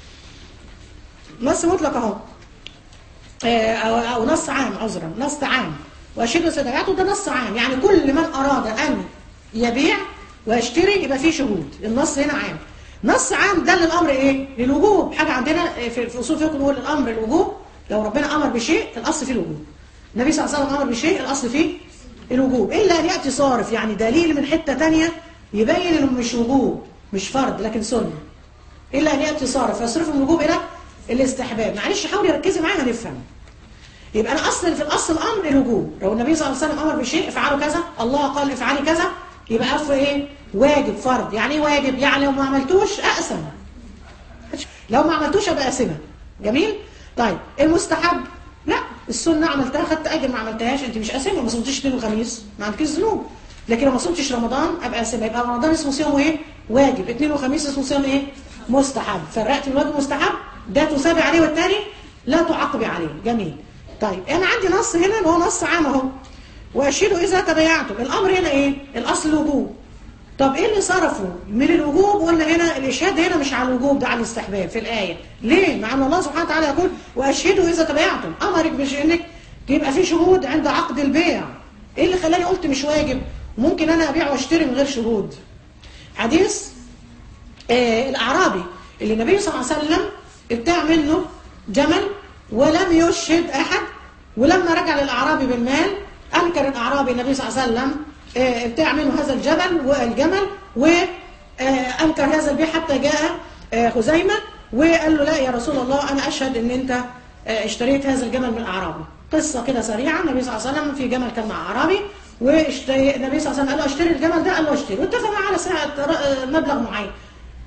نص مطلق اهو آه، او او نص عام عذرا نص عام واشهدوا سدعاته ده نص عام يعني كل من اراد ان يبيع ويشتري يبقى فيه شهود النص هنا عام نص عام ده للامر ايه للوجوب حاجه عندنا في في اصول الفقه نقول الامر الوجوب لو ربنا امر بشيء الاصل فيه الوجوب النبي صلى الله عليه وسلم امر بشيء الاصل فيه الوجوب الا ان ياتي صارف يعني دليل من حته تانية يبين انه مش وجوب مش فرض لكن سنه الا ان ياتي صارف فيصرف الوجوب الى الاستحباب معلش حاولي ركزي معايا هنفهم يبقى انا اصل في الاصل الامر الوجوب لو النبي صلى الله عليه وسلم امر بشيء افعلوا كذا الله قال افعلي كذا يبقى امر ايه واجب فرض يعني ايه واجب يعني لو ما عملتوش اقسم لو ما عملتوش ابقى قاسمه جميل طيب المستحب لا السنه عملتها خدت اجر ما عملتهاش انت مش قاسمه ما صمتيش اثنين وخميس ما عندكيش ذنوب لكن لو ما صمتش رمضان ابقى قاسمه يبقى رمضان اسمه صيامه ايه واجب اثنين وخميس اسمه صيام ايه مستحب فرقت من واجب مستحب ده تسابي عليه والتاني لا تعاقبي عليه جميل طيب انا عندي نص هنا اللي هو نص عام اهو واشهدوا اذا تبايعتم الامر هنا ايه الاصل الوجوب طب ايه اللي صرفه من الوجوب ولا هنا الاشهاد هنا مش على الوجوب ده على الاستحباب في الايه ليه مع ان الله سبحانه وتعالى يقول واشهدوا اذا تبايعتم امرك بانك يبقى في شهود عند عقد البيع ايه اللي خلاني قلت مش واجب ممكن انا ابيع واشتري من غير شهود حديث آه الاعرابي اللي النبي صلى الله عليه وسلم ابتاع منه جمل ولم يشهد احد ولما رجع للاعرابي بالمال انكر الاعرابي النبي صلى الله عليه وسلم آه، ابتاع منه هذا الجبل والجمل وانكر هذا البيع حتى جاء آه، خزيمه وقال له لا يا رسول الله انا اشهد ان انت آه، اشتريت هذا الجمل من اعرابي قصه كده سريعه النبي صلى الله عليه وسلم في جمل كان مع اعرابي والنبي صلى الله عليه وسلم قال له اشتري الجمل ده قال له اشتري واتفق معاه على سعه ر- آه، مبلغ معين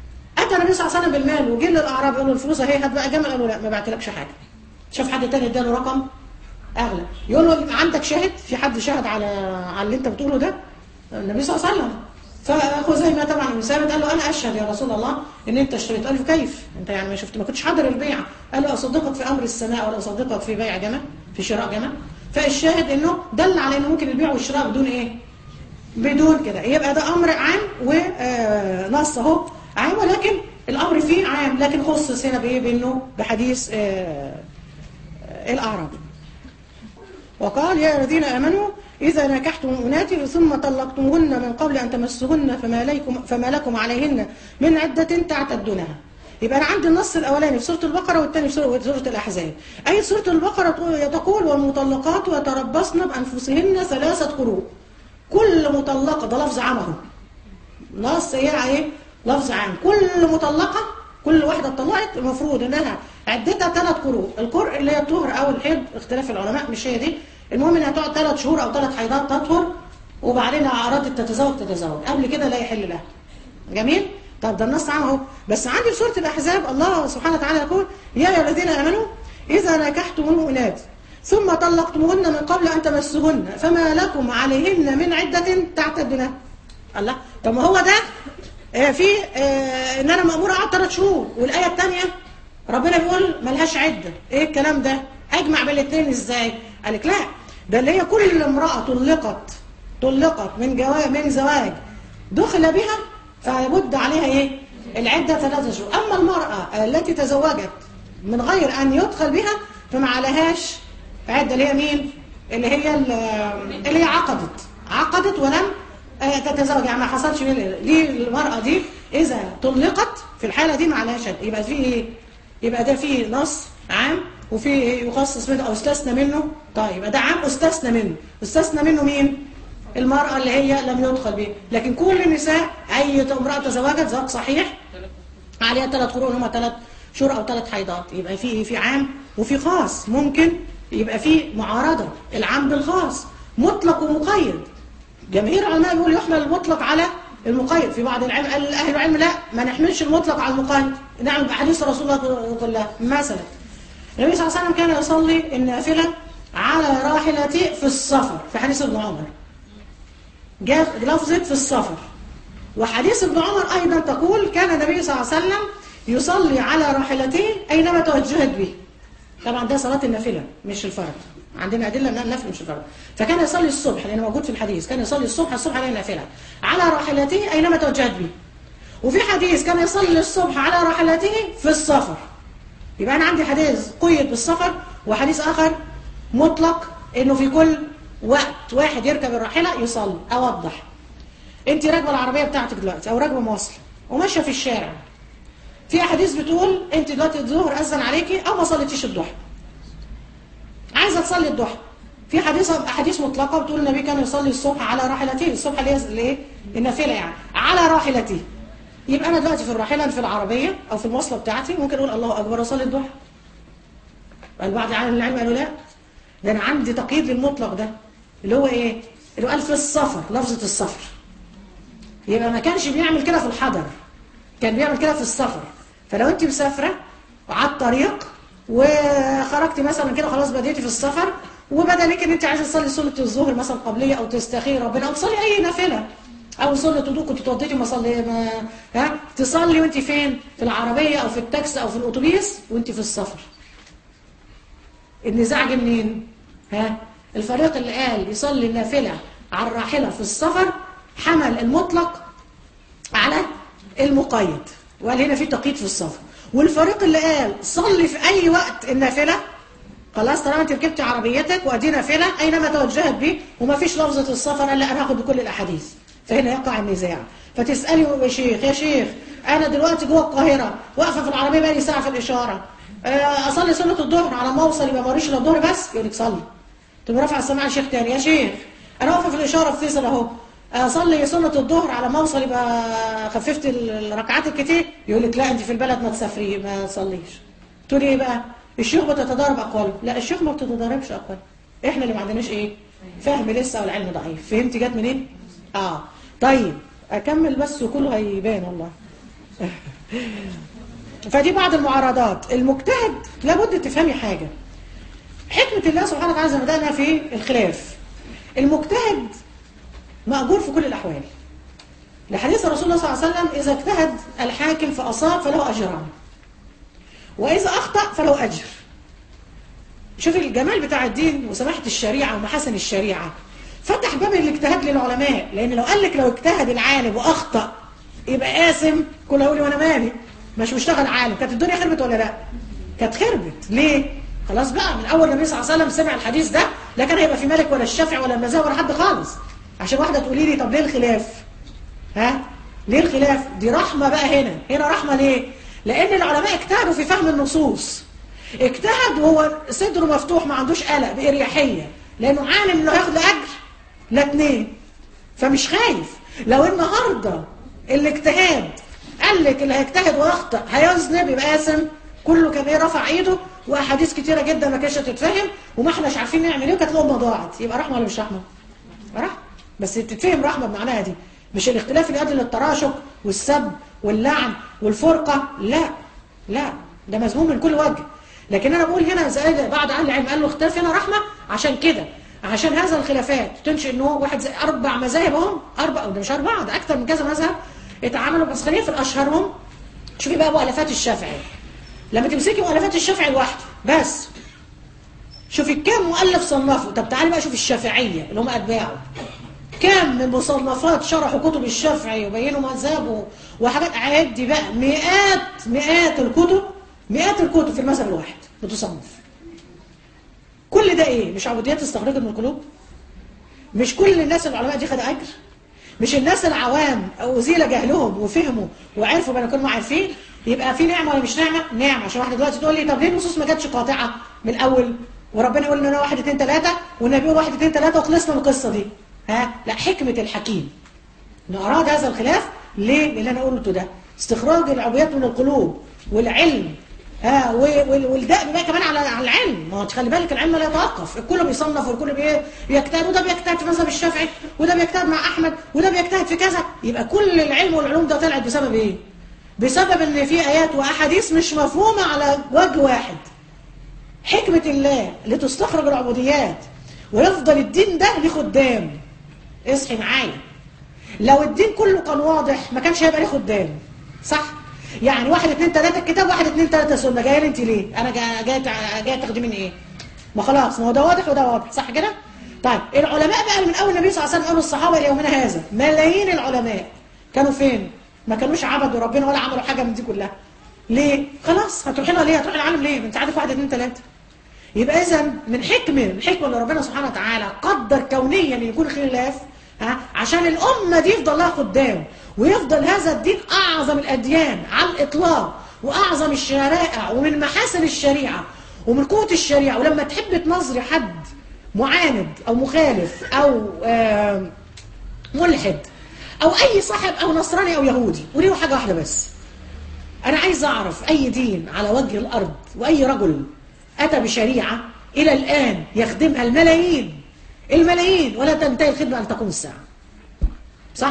اتى النبي صلى الله عليه وسلم بالمال وجه للاعراب يقول له الفلوس اهي هات بقى جمل قالوا لا ما بعتلكش حاجه شاف حد تاني اداله رقم اغلى يقول له عندك شاهد في حد شاهد على على اللي انت بتقوله ده النبي صلى الله عليه وسلم فخزيمه طبعا بن ثابت قال له انا اشهد يا رسول الله ان انت اشتريت قال له كيف انت يعني ما شفت ما كنتش حاضر البيع قال له اصدقك في امر السماء ولا اصدقك في بيع جمل في شراء جمل فالشاهد انه دل على انه ممكن البيع والشراء بدون ايه بدون كده يبقى ده امر عام ونص اهو عام ولكن الامر فيه عام لكن خصص هنا بايه بانه بحديث آه، آه، الاعراب وقال يا الذين امنوا اذا نكحتم المؤمنات ثم طلقتموهن من قبل ان تمسهن فما لكم فما لكم عليهن من عده تعتدونها يبقى انا عندي النص الاولاني في سوره البقره والثاني في سوره سورة الاحزاب اي سوره البقره تقول والمطلقات يتربصن بانفسهن ثلاثه قروء كل مطلقه ده لفظ عام اهو نص هي ايه لفظ عام كل مطلقه كل واحده اتطلقت المفروض انها عدتها ثلاث قروء القرء اللي هي الطهر او الحيض اختلاف العلماء مش هي دي المهم انها تقعد ثلاث شهور او ثلاث حيضات تطهر وبعدين ارادت تتزوج تتزوج قبل كده لا يحل لها جميل طب ده النص عام اهو بس عندي في سوره الاحزاب الله سبحانه وتعالى يقول يا ايها الذين امنوا اذا نكحتم المؤمنات ثم طلقتموهن من قبل ان تمسهن فما لكم عليهن من عده تعتدنها الله طب ما هو ده آه، في آه، ان انا ماموره اقعد ثلاث شهور والايه الثانيه ربنا بيقول ملهاش عده ايه الكلام ده اجمع بين الاثنين ازاي قالك لا ده اللي هي كل امراه طلقت طلقت من جواز من زواج دخل بها فلابد عليها ايه العده ثلاثة شهور اما المراه التي تزوجت من غير ان يدخل بها فما عليهاش عده اللي هي مين اللي هي ال- اللي هي عقدت عقدت ولم آه، تتزوج يعني ما حصلش من دي المرأة دي إذا طلقت في الحالة دي ما عليهاش شد يبقى في إيه؟ يبقى ده فيه نص عام وفي إيه؟ يخصص منه أو استثنى منه طيب يبقى ده عام استثنى منه استثنى منه مين؟ المرأة اللي هي لم يدخل به لكن كل النساء أي امرأة تزوجت زواج صحيح عليها ثلاث قرون هم ثلاث شهور او ثلاث حيضات يبقى في في عام وفي خاص ممكن يبقى في معارضه العام بالخاص مطلق ومقيد جماهير العلماء يقول يحمل المطلق على المقيد في بعض العلم قال اهل العلم لا ما نحملش المطلق على المقيد نعمل بحديث رسول الله كلها مثلا النبي صلى الله عليه وسلم كان يصلي النافله على راحلته في السفر في حديث ابن عمر جاء لفظة في السفر وحديث ابن عمر أيضا تقول كان النبي صلى الله عليه وسلم يصلي على راحلته أينما توجهت به طبعا ده صلاة النافلة مش الفرض عندنا أدلة أنها النفل مش الفرض فكان يصلي الصبح لأنه موجود في الحديث كان يصلي الصبح الصبح عليه نافلة على راحلته أينما توجهت به وفي حديث كان يصلي الصبح على راحلته في السفر يبقى أنا عندي حديث قيد بالسفر وحديث آخر مطلق إنه في كل وقت واحد يركب الراحلة يصلي أوضح انت راكبه العربيه بتاعتك دلوقتي او راكبه مواصله وماشيه في الشارع في احاديث بتقول انت دلوقتي الظهر اذن عليكي او ما صليتيش الضحى عايزه تصلي الضحى في حديث احاديث مطلقه بتقول النبي كان يصلي الصبح على راحلته الصبح اللي هي الايه النافله يعني على راحلته يبقى انا دلوقتي في الراحله في العربيه او في المواصله بتاعتي ممكن اقول الله اكبر اصلي الضحى البعض عن العلم قالوا لا ده انا عندي تقييد للمطلق ده اللي هو ايه اللي هو قال في السفر لفظه السفر يبقى ما كانش بيعمل كده في الحضر كان بيعمل كده في السفر فلو انت مسافره وعلى الطريق وخرجتي مثلا كده خلاص بديتي في السفر وبدلك ان انت عايزه تصلي صلاه الظهر مثلا قبليه او تستخير ربنا او تصلي اي نافله او صلاه وضوء كنت توضيتي ما صلي ما ها تصلي وانت فين في العربيه او في التاكسي او في الاتوبيس وانت في السفر النزاع جه منين ها الفريق اللي قال يصلي النافله على الراحله في السفر حمل المطلق على المقيد وقال هنا في تقييد في السفر والفريق اللي قال صلي في اي وقت النافله خلاص طالما انت ركبتي عربيتك وادي نافله اينما توجهت به وما فيش لفظه السفر قال لا انا هاخد بكل الاحاديث فهنا يقع النزاع فتسالي يا شيخ يا شيخ انا دلوقتي جوه القاهره واقفه في العربيه بقالي ساعه في الاشاره آه، اصلي صلاه الظهر على ما اوصل يبقى موريش الا الظهر بس يقول لك صلي تقوم رافع السماعه لشيخ تاني يا شيخ انا واقفه في الاشاره في فيصل اهو اصلي سنه الظهر على ما اوصل يبقى خففت الركعات الكتير يقول لك لا انت في البلد ما تسافري ما تصليش تقولي ايه بقى الشيخ بتتضارب اقواله لا الشيخ ما بتتضاربش اقواله احنا اللي ما عندناش ايه فهم لسه والعلم ضعيف فهمت جت منين اه طيب اكمل بس وكله هيبان والله فدي بعض المعارضات المجتهد لابد تفهمي حاجة حكمة الله سبحانه وتعالى زي ما بدأنا في الخلاف المجتهد مأجور في كل الأحوال لحديث رسول الله صلى الله عليه وسلم إذا اجتهد الحاكم فأصاب فله أجران وإذا أخطأ فله أجر شوفي الجمال بتاع الدين وسماحة الشريعة ومحاسن الشريعة فتح باب الاجتهاد للعلماء لأن لو قال لك لو اجتهد العالم وأخطأ يبقى قاسم كل هقولي وأنا مالي مش مشتغل عالم كانت الدنيا خربت ولا لا كانت خربت ليه خلاص بقى من أول النبي صلى الله عليه وسلم سمع الحديث ده لا كان هيبقى في ملك ولا الشافعي ولا المذاهب ولا حد خالص عشان واحدة تقولي لي طب ليه الخلاف ها ليه الخلاف دي رحمة بقى هنا هنا رحمة ليه لأن العلماء اجتهدوا في فهم النصوص اجتهد وهو صدره مفتوح ما عندوش قلق بإريحية لأنه عالم إنه هياخد أجر لا اتنين فمش خايف لو النهاردة الاجتهاد قال لك اللي هيجتهد ويخطأ هيذنب يبقى قاسم كله كان ايه رفع ايده واحاديث كتيره جدا ما كانتش تتفهم وما احناش عارفين نعمل ايه وكانت الامه ضاعت يبقى رحمه ولا مش رحمه؟ رحمه بس تتفهم رحمه بمعناها دي مش الاختلاف اللي يؤدي للتراشق والسب واللعن والفرقه لا لا ده مذموم من كل وجه لكن انا بقول هنا زي بعض اهل العلم قال له اختلاف هنا رحمه عشان كده عشان هذا الخلافات تنشئ ان هو واحد زي اربع مذاهب اهم اربع ده مش اربعه ده اكتر من كذا مذهب اتعاملوا بس خلينا في الاشهرهم شوفي بقى مؤلفات الشافعي لما تمسكي مؤلفات الشافعي لوحده بس شوفي كم مؤلف صنفه طب تعالي بقى شوفي الشافعيه اللي هم اتباعه كم من مصنفات شرحوا كتب الشافعي وبينوا مذهبه وحاجات عدي بقى مئات مئات الكتب مئات الكتب في المذهب الواحد بتصنف كل ده ايه مش عبوديات استخرجت من القلوب مش كل الناس العلماء دي خد اجر مش الناس العوام أزيل جهلهم وفهموا وعرفوا بأن كانوا عارفين يبقى في نعمة ولا مش نعمة؟ نعمة عشان واحدة دلوقتي تقول لي طب ليه النصوص ما جاتش قاطعة من الأول؟ وربنا يقول لنا واحد اتنين تلاتة والنبي يقول واحد اتنين تلاتة وخلصنا من القصة دي. ها؟ لا حكمة الحكيم. إنه أراد هذا الخلاف ليه؟ اللي أنا قلته ده. استخراج العبوديات من القلوب والعلم ها والدأب بقى كمان على على العلم ما هو تخلي بالك العلم لا يتوقف الكل بيصنف والكل بي- بيجتهد وده بيجتهد في مذهب الشافعي وده بيجتهد مع احمد وده بيجتهد في كذا يبقى كل العلم والعلوم ده طلعت بسبب ايه بسبب ان في ايات واحاديث مش مفهومه على وجه واحد حكمه الله لتستخرج العبوديات ويفضل الدين ده ليه خدام اصحي معايا لو الدين كله كان واضح ما كانش هيبقى ليه خدام صح يعني واحد اتنين تلاتة الكتاب واحد اتنين تلاتة سنة جاية لي انت ليه انا جاية جاي جاي تاخدي مني ايه ما خلاص ما هو ده واضح وده واضح صح كده طيب العلماء بقى من اول النبي صلى الله عليه وسلم قالوا الصحابة ليومنا هذا ملايين العلماء كانوا فين ما كانوش عبدوا ربنا ولا عملوا حاجة من دي كلها ليه خلاص هتروحي لها ليه هتروحي العالم ليه ما انت عارف واحد اتنين تلاتة يبقى اذا من حكمه من حكمه اللي ربنا سبحانه وتعالى قدر كونيا ان يكون خلاف ها عشان الامه دي يفضل لها قدام ويفضل هذا الدين اعظم الاديان على الاطلاق واعظم الشرائع ومن محاسن الشريعه ومن قوه الشريعه ولما تحب تنظري حد معاند او مخالف او آه ملحد او اي صاحب او نصراني او يهودي وليه حاجه واحده بس أنا عايز أعرف أي دين على وجه الأرض وأي رجل أتى بشريعة إلى الآن يخدمها الملايين الملايين ولا تنتهي الخدمة أن تقوم الساعة صح؟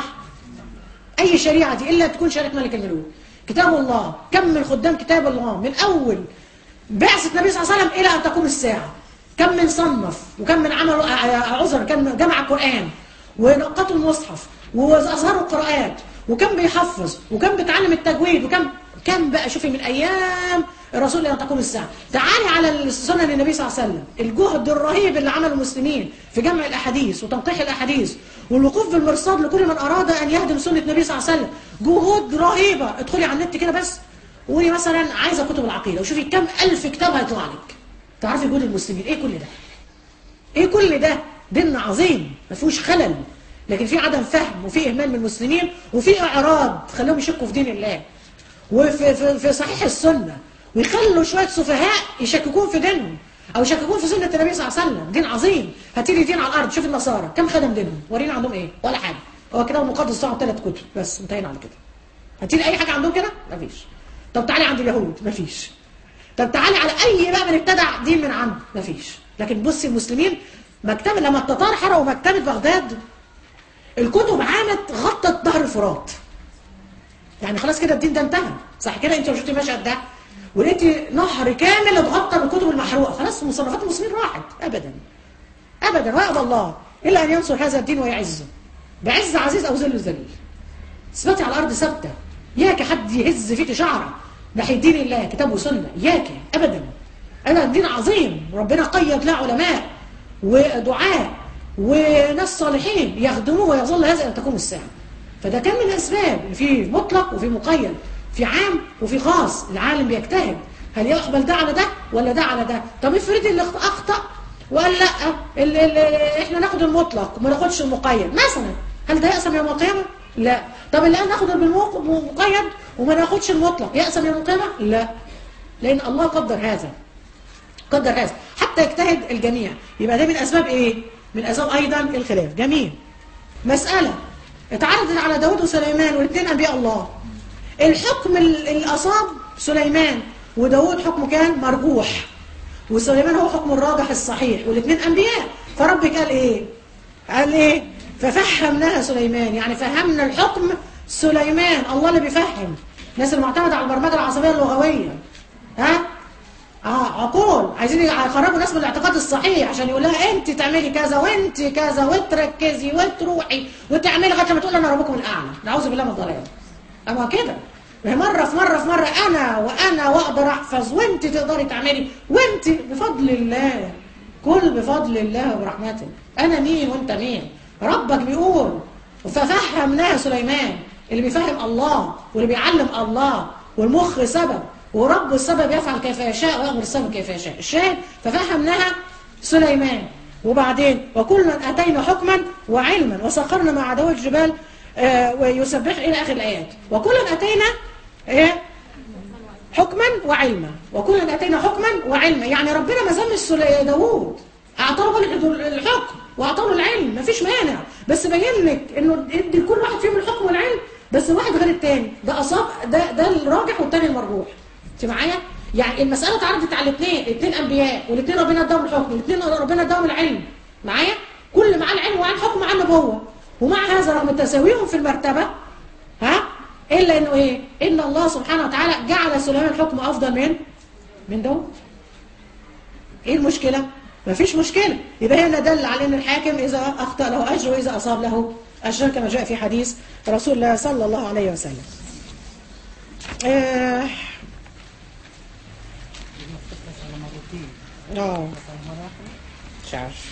أي شريعة دي إلا تكون شريعة ملك الملوك كتاب الله كم من خدام كتاب الله من أول بعثة النبي صلى الله عليه وسلم إلى أن تقوم الساعة كم من صنف وكم من عملوا عذر كم من جمع القرآن ونقطوا المصحف وأظهروا القراءات وكم بيحفظ وكم بيتعلم التجويد وكم كم بقى شوفي من أيام الرسول إلى أن تقوم الساعة تعالي على سنن النبي صلى الله عليه وسلم الجهد الرهيب اللي عمله المسلمين في جمع الأحاديث وتنقيح الأحاديث والوقوف بالمرصاد لكل من أراد أن يهدم سنة النبي صلى الله عليه وسلم جهود رهيبة ادخلي على النت كده بس وقولي مثلا عايزة كتب العقيدة وشوفي كم ألف كتاب هيطلع لك تعرفي جهود المسلمين إيه كل ده ايه كل ده دين عظيم ما فيهوش خلل لكن في عدم فهم وفي اهمال من المسلمين وفي اعراض خلوهم يشكوا في دين الله وفي في, في صحيح السنه ويخلوا شويه سفهاء يشككون في دينهم او يشككون في سنه النبي صلى الله عليه وسلم دين عظيم هاتي لي دين على الارض شوف النصارى كم خدم دينهم ورينا عندهم ايه ولا حاجه هو كده المقدس بتاعهم ثلاث كتب بس انتهينا على كده هاتي لي اي حاجه عندهم كده مفيش طب تعالي عند اليهود مفيش طب تعالي على اي بقى من ابتدع دين من عنده مفيش لكن بصي المسلمين مكتبه لما التتار حرقوا مكتبه بغداد الكتب عانت غطت ظهر الفرات يعني خلاص كده الدين ده انتهى صح كده انت لو شفتي المشهد ده ولقيتي نهر كامل اتغطى بالكتب المحروقه خلاص مصنفات المسلمين راحت ابدا ابدا ويأبى الله الا ان ينصر هذا الدين ويعزه بعز عزيز او ذل ذليل اثبتي على الارض ثابته اياك حد يهز فيك شعره ناحيه دين الله كتاب وسنه اياك ابدا انا الدين عظيم ربنا قيد له علماء ودعاء وناس صالحين يخدموه ويظل هذا الى تقوم الساعه فده كان من الاسباب في مطلق وفي مقيد في عام وفي خاص العالم بيجتهد هل يقبل ده على ده ولا ده على ده طب افرضي اللي اخطا وقال لا ال ال احنا ناخد المطلق وما ناخدش المقيد مثلا هل ده يأسم يوم القيامه لا طب اللي انا ناخد المقيد وما ناخدش المطلق يأسم يوم القيامه لا لان الله قدر هذا قدر هذا حتى يجتهد الجميع يبقى ده من اسباب ايه من اسباب ايضا الخلاف جميل مساله اتعرضت على داود وسليمان والاثنين انبياء الله الحكم اللي اصاب سليمان وداود حكمه كان مرجوح وسليمان هو حكم الراجح الصحيح والاثنين انبياء فربك قال ايه قال ايه ففهمناها سليمان يعني فهمنا الحكم سليمان الله اللي بيفهم الناس المعتمده على البرمجه العصبيه اللغويه ها اه عقول عايزين يخرجوا ناس من الاعتقاد الصحيح عشان يقول لها انت تعملي كذا وانت كذا وتركزي وتروحي وتعملي لغايه ما تقول انا ربكم الاعلى نعوذ بالله من الضلال اما كده مرة في مرة في مرة أنا وأنا وأقدر أحفظ وأنت تقدري تعملي وأنت بفضل الله كل بفضل الله وبرحمته أنا مين وأنت مين ربك بيقول ففهمناها سليمان اللي بيفهم الله واللي بيعلم الله والمخ سبب ورب السبب يفعل كيف يشاء ويأمر السبب كيف يشاء الشاهد ففهمناها سليمان وبعدين وكلا أتينا حكما وعلما وسخرنا مع داود الجبال آه ويسبح إلى آخر الآيات وكلا أتينا إيه؟ حكما وعلما وكلا أتينا حكما وعلما يعني ربنا ما زمش داود أعطاه الحكم وأعطاه العلم مفيش مانع بس بين لك إنه ادي لكل واحد فيهم الحكم والعلم بس واحد غير التاني ده أصاب ده ده الراجح والتاني المرجوح انت معايا؟ يعني المسألة اتعرضت على الاثنين الاثنين أنبياء والاثنين ربنا اداهم الحكم والاثنين ربنا اداهم العلم معايا؟ كل معاه العلم ومعاه الحكم ومعاه النبوة ومع هذا رغم تساويهم في المرتبة ها إلا إنه إيه إن الله سبحانه وتعالى جعل سليمان الحكم أفضل من من داود إيه المشكلة مفيش مشكلة يبقى هنا دل على إن الحاكم إذا أخطأ له أجر وإذا أصاب له أجر كما جاء في حديث رسول الله صلى الله عليه وسلم آه اه مش عارف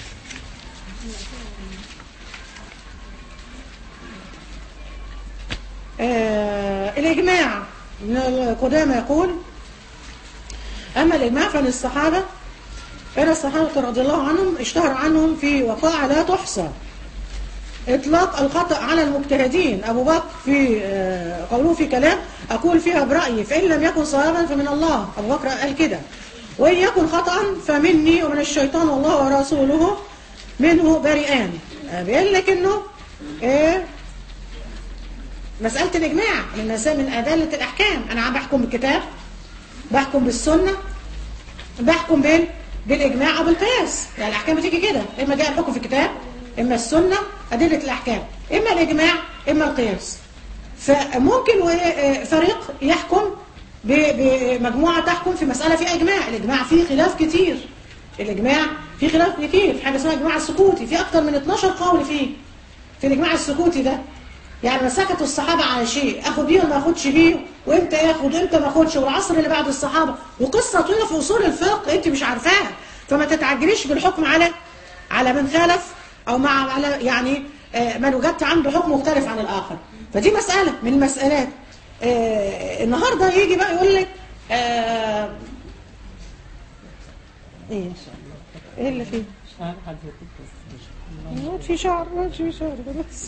آه الإجماع من القدامى يقول أما الإجماع فإن الصحابة فإن الصحابة رضي الله عنهم اشتهر عنهم في وقائع لا تحصى إطلاق الخطأ على المجتهدين أبو بكر في آه قوله في كلام أقول فيها برأيي فإن لم يكن صوابا فمن الله أبو بكر قال كده وإن يكن خطأ فمني ومن الشيطان والله ورسوله منه بريئان بيقول لك إنه إيه مسألة الإجماع من من أدلة الأحكام أنا عم بحكم بالكتاب بحكم بالسنة بحكم بال بالإجماع أو بالقياس يعني الأحكام بتيجي كده إما جاء الحكم في الكتاب إما السنة أدلة الأحكام إما الإجماع إما القياس فممكن فريق يحكم بمجموعة تحكم في مسألة فيها إجماع الإجماع فيه خلاف كتير الإجماع فيه خلاف كتير في حاجة اسمها إجماع السكوتي في أكتر من 12 قول فيه في الإجماع السكوتي ده يعني ما سكتوا الصحابة على شيء اخد بيه وما اخدش بيه وامتى ياخد وامتى ما اخدش والعصر اللي بعد الصحابة وقصة طويلة في اصول الفقه انت مش عارفاها فما تتعجليش بالحكم على على من خالف او مع على يعني من وجدت عنده حكم مختلف عن الاخر فدي مسألة من المسألات آه النهاردة يجي بقى يقول لك آه ايه ان شاء الله ايه اللي فيه ما في شعر ما في شعر بس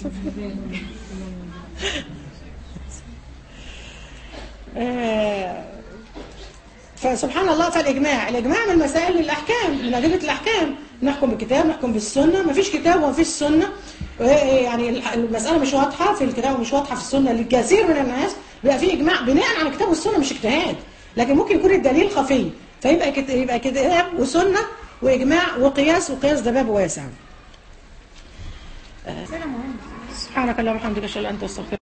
آه فسبحان الله فالإجماع الإجماع من مسائل الأحكام من أدلة الأحكام نحكم بالكتاب نحكم بالسنة ما فيش كتاب وما فيش سنة يعني المسألة مش واضحة في الكتاب ومش واضحة في السنة للكثير من الناس بيبقى في إجماع بناء على الكتاب والسنة مش اجتهاد لكن ممكن يكون الدليل خفي فيبقى كت... يبقى كتاب وسنة وإجماع وقياس وقياس ده باب واسع سبحانك اللهم وبحمدك اشهد ان لا اله الا انت استغفرك